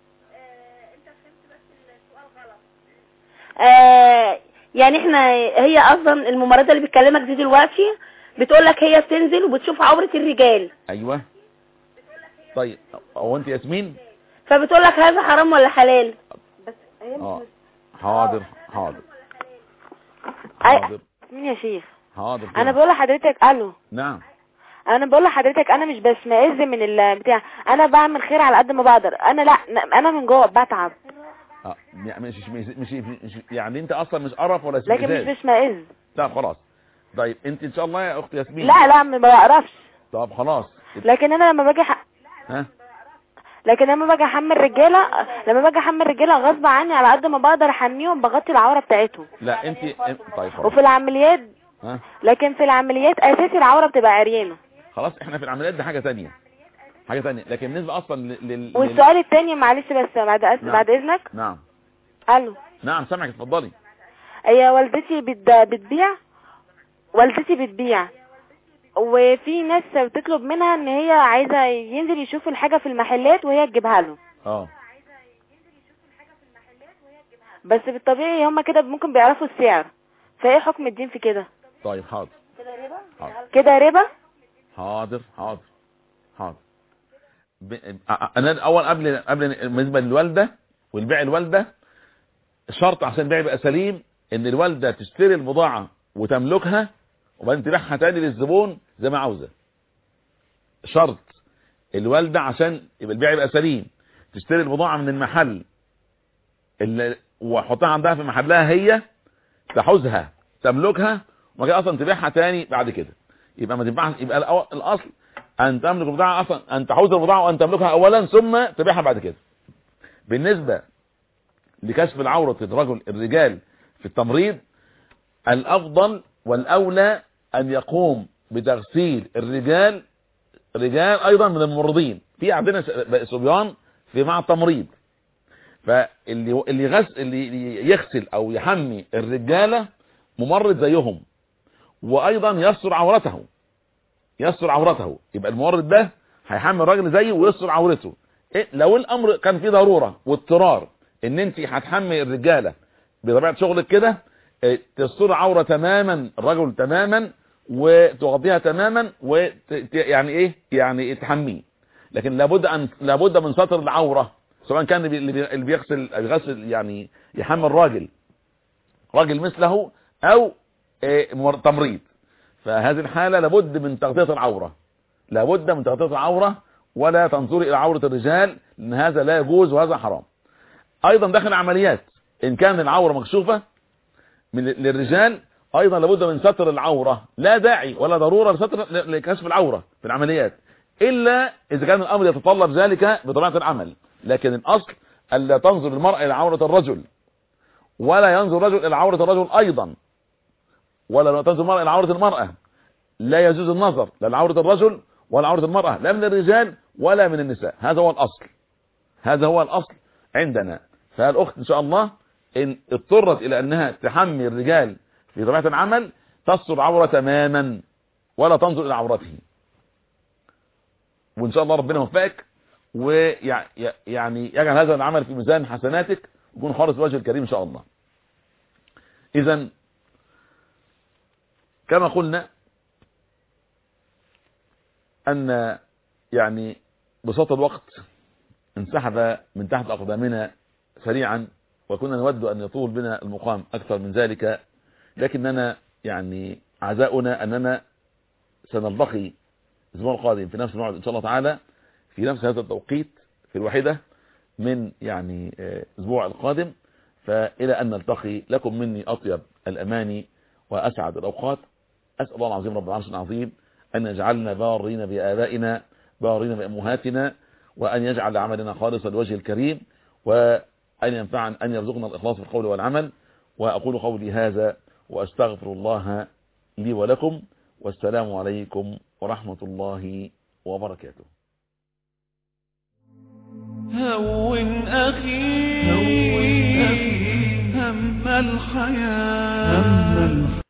Speaker 18: آه يعني احنا هي اصلا الممرضه اللي بتكلمك دي دلوقتي بتقول لك هي بتنزل وبتشوف عوره الرجال
Speaker 3: ايوه طيب هو انت ياسمين
Speaker 18: فبتقول لك هذا حرام ولا حلال
Speaker 3: اه حاضر حاضر
Speaker 2: أي-
Speaker 3: حاضر
Speaker 2: مين يا شيخ
Speaker 3: حاضر
Speaker 2: انا بقول لحضرتك الو
Speaker 3: نعم
Speaker 2: انا بقول لحضرتك انا مش بشمئز من البتاع انا بعمل خير على قد ما بقدر انا لا انا من جوه بتعب
Speaker 3: اه مش مش مش, مش يعني انت اصلا مش قرف ولا
Speaker 2: لكن مش
Speaker 3: استفزاز
Speaker 2: بشمئز
Speaker 3: لا خلاص طيب انت ان شاء الله يا اخت ياسمين
Speaker 2: لا لا ما بعرفش
Speaker 3: طب خلاص
Speaker 2: لكن انا لما باجي ح...
Speaker 3: ها
Speaker 2: لكن لما باجي احمل رجاله لما باجي احمل رجاله غصب عني على قد ما بقدر احميهم بغطي العوره بتاعتهم
Speaker 3: لا انت انت- طيب خلاص
Speaker 2: وفي العمليات
Speaker 3: ها
Speaker 2: لكن في العمليات اساسي العوره بتبقى عريانه
Speaker 3: خلاص احنا في العمليات دي حاجه تانية حاجه تانية لكن بالنسبه اصلا لل, لل... لل-
Speaker 2: والسؤال التاني معلش بس بعد أس...
Speaker 3: نعم.
Speaker 2: بعد اذنك
Speaker 3: نعم
Speaker 2: الو
Speaker 3: نعم سامعك اتفضلي
Speaker 2: هي والدتي بت... بتبيع والدتي بتبيع وفي ناس بتطلب منها ان هي عايزه ينزل يشوف الحاجه في المحلات وهي تجيبها له
Speaker 3: اه
Speaker 2: بس بالطبيعي هما كده ممكن بيعرفوا السعر فايه حكم الدين في كده
Speaker 3: طيب حاضر حاضر
Speaker 2: كده ربا
Speaker 3: حاضر حاضر حاضر ب... أ- انا الاول قبل قبل بالنسبه للوالده والبيع الوالده شرط عشان البيع يبقى سليم ان الوالده تشتري البضاعه وتملكها وبعدين تبيعها تاني للزبون زي ما عاوزه شرط الوالده عشان يبقى البيع يبقى سليم تشتري البضاعه من المحل اللي وحطها عندها في محلها هي تحوزها تملكها وما كده اصلا تبيعها تاني بعد كده يبقى ما تنفعش يبقى الأو- الاصل ان تملك البضاعه اصلا ان تحوز البضاعه وان تملكها اولا ثم تبيعها بعد كده بالنسبه لكشف العوره الرجل الرجال في التمريض الافضل والاولى ان يقوم بتغسيل الرجال رجال ايضا من الممرضين في عندنا س- صبيان في مع التمريض فاللي اللي يغسل اللي يغسل او يحمي الرجاله ممرض زيهم وايضا يستر عورته يستر عورته يبقى الممرض ده هيحمي الراجل زيه ويستر عورته إيه لو الامر كان فيه ضروره واضطرار ان انت هتحمي الرجاله بطبيعه شغلك كده إيه، تستر عوره تماما الرجل تماما وتغطيها تماما و يعني ايه يعني تحميه لكن لابد ان لابد من ستر العوره سواء كان اللي بي- اللي بيغسل بيغسل يعني يحمي الراجل راجل مثله او إيه، مر- تمريض فهذه الحالة لابد من تغطية العورة لابد من تغطية العورة ولا تنظري إلى عورة الرجال لأن هذا لا يجوز وهذا حرام أيضا داخل العمليات إن كان العورة مكشوفة من للرجال أيضا لابد من ستر العورة لا داعي ولا ضرورة لستر لكشف العورة في العمليات إلا إذا كان الأمر يتطلب ذلك بطبيعة العمل لكن الأصل ألا تنظر المرأة إلى عورة الرجل ولا ينظر الرجل إلى عورة الرجل أيضا ولا لو تنظر المرأة إلى عورة المرأة لا يجوز النظر لا لعورة الرجل ولا عورة المرأة لا من الرجال ولا من النساء هذا هو الأصل هذا هو الأصل عندنا فالأخت إن شاء الله إن اضطرت إلى أنها تحمي الرجال في طبيعة العمل تستر عورة تماما ولا تنظر إلى عورته وإن شاء الله ربنا يوفقك ويعني يجعل هذا العمل في ميزان حسناتك ويكون خالص وجه الكريم إن شاء الله إذا كما قلنا أن يعني بساط الوقت انسحب من تحت أقدامنا سريعا وكنا نود أن يطول بنا المقام أكثر من ذلك لكننا يعني عزاؤنا أننا سنلتقي الأسبوع القادم في نفس الموعد إن شاء الله تعالى في نفس هذا التوقيت في الواحدة من يعني الأسبوع القادم فإلى أن نلتقي لكم مني أطيب الأماني وأسعد الأوقات أسأل الله العظيم رب العرش العظيم أن يجعلنا بارين بآبائنا بارين بأمهاتنا وأن يجعل عملنا خالصا لوجه الكريم وأن ينفعنا أن يرزقنا الإخلاص في القول والعمل وأقول قولي هذا وأستغفر الله لي ولكم والسلام عليكم ورحمة الله وبركاته
Speaker 5: هون أخي هم الحياة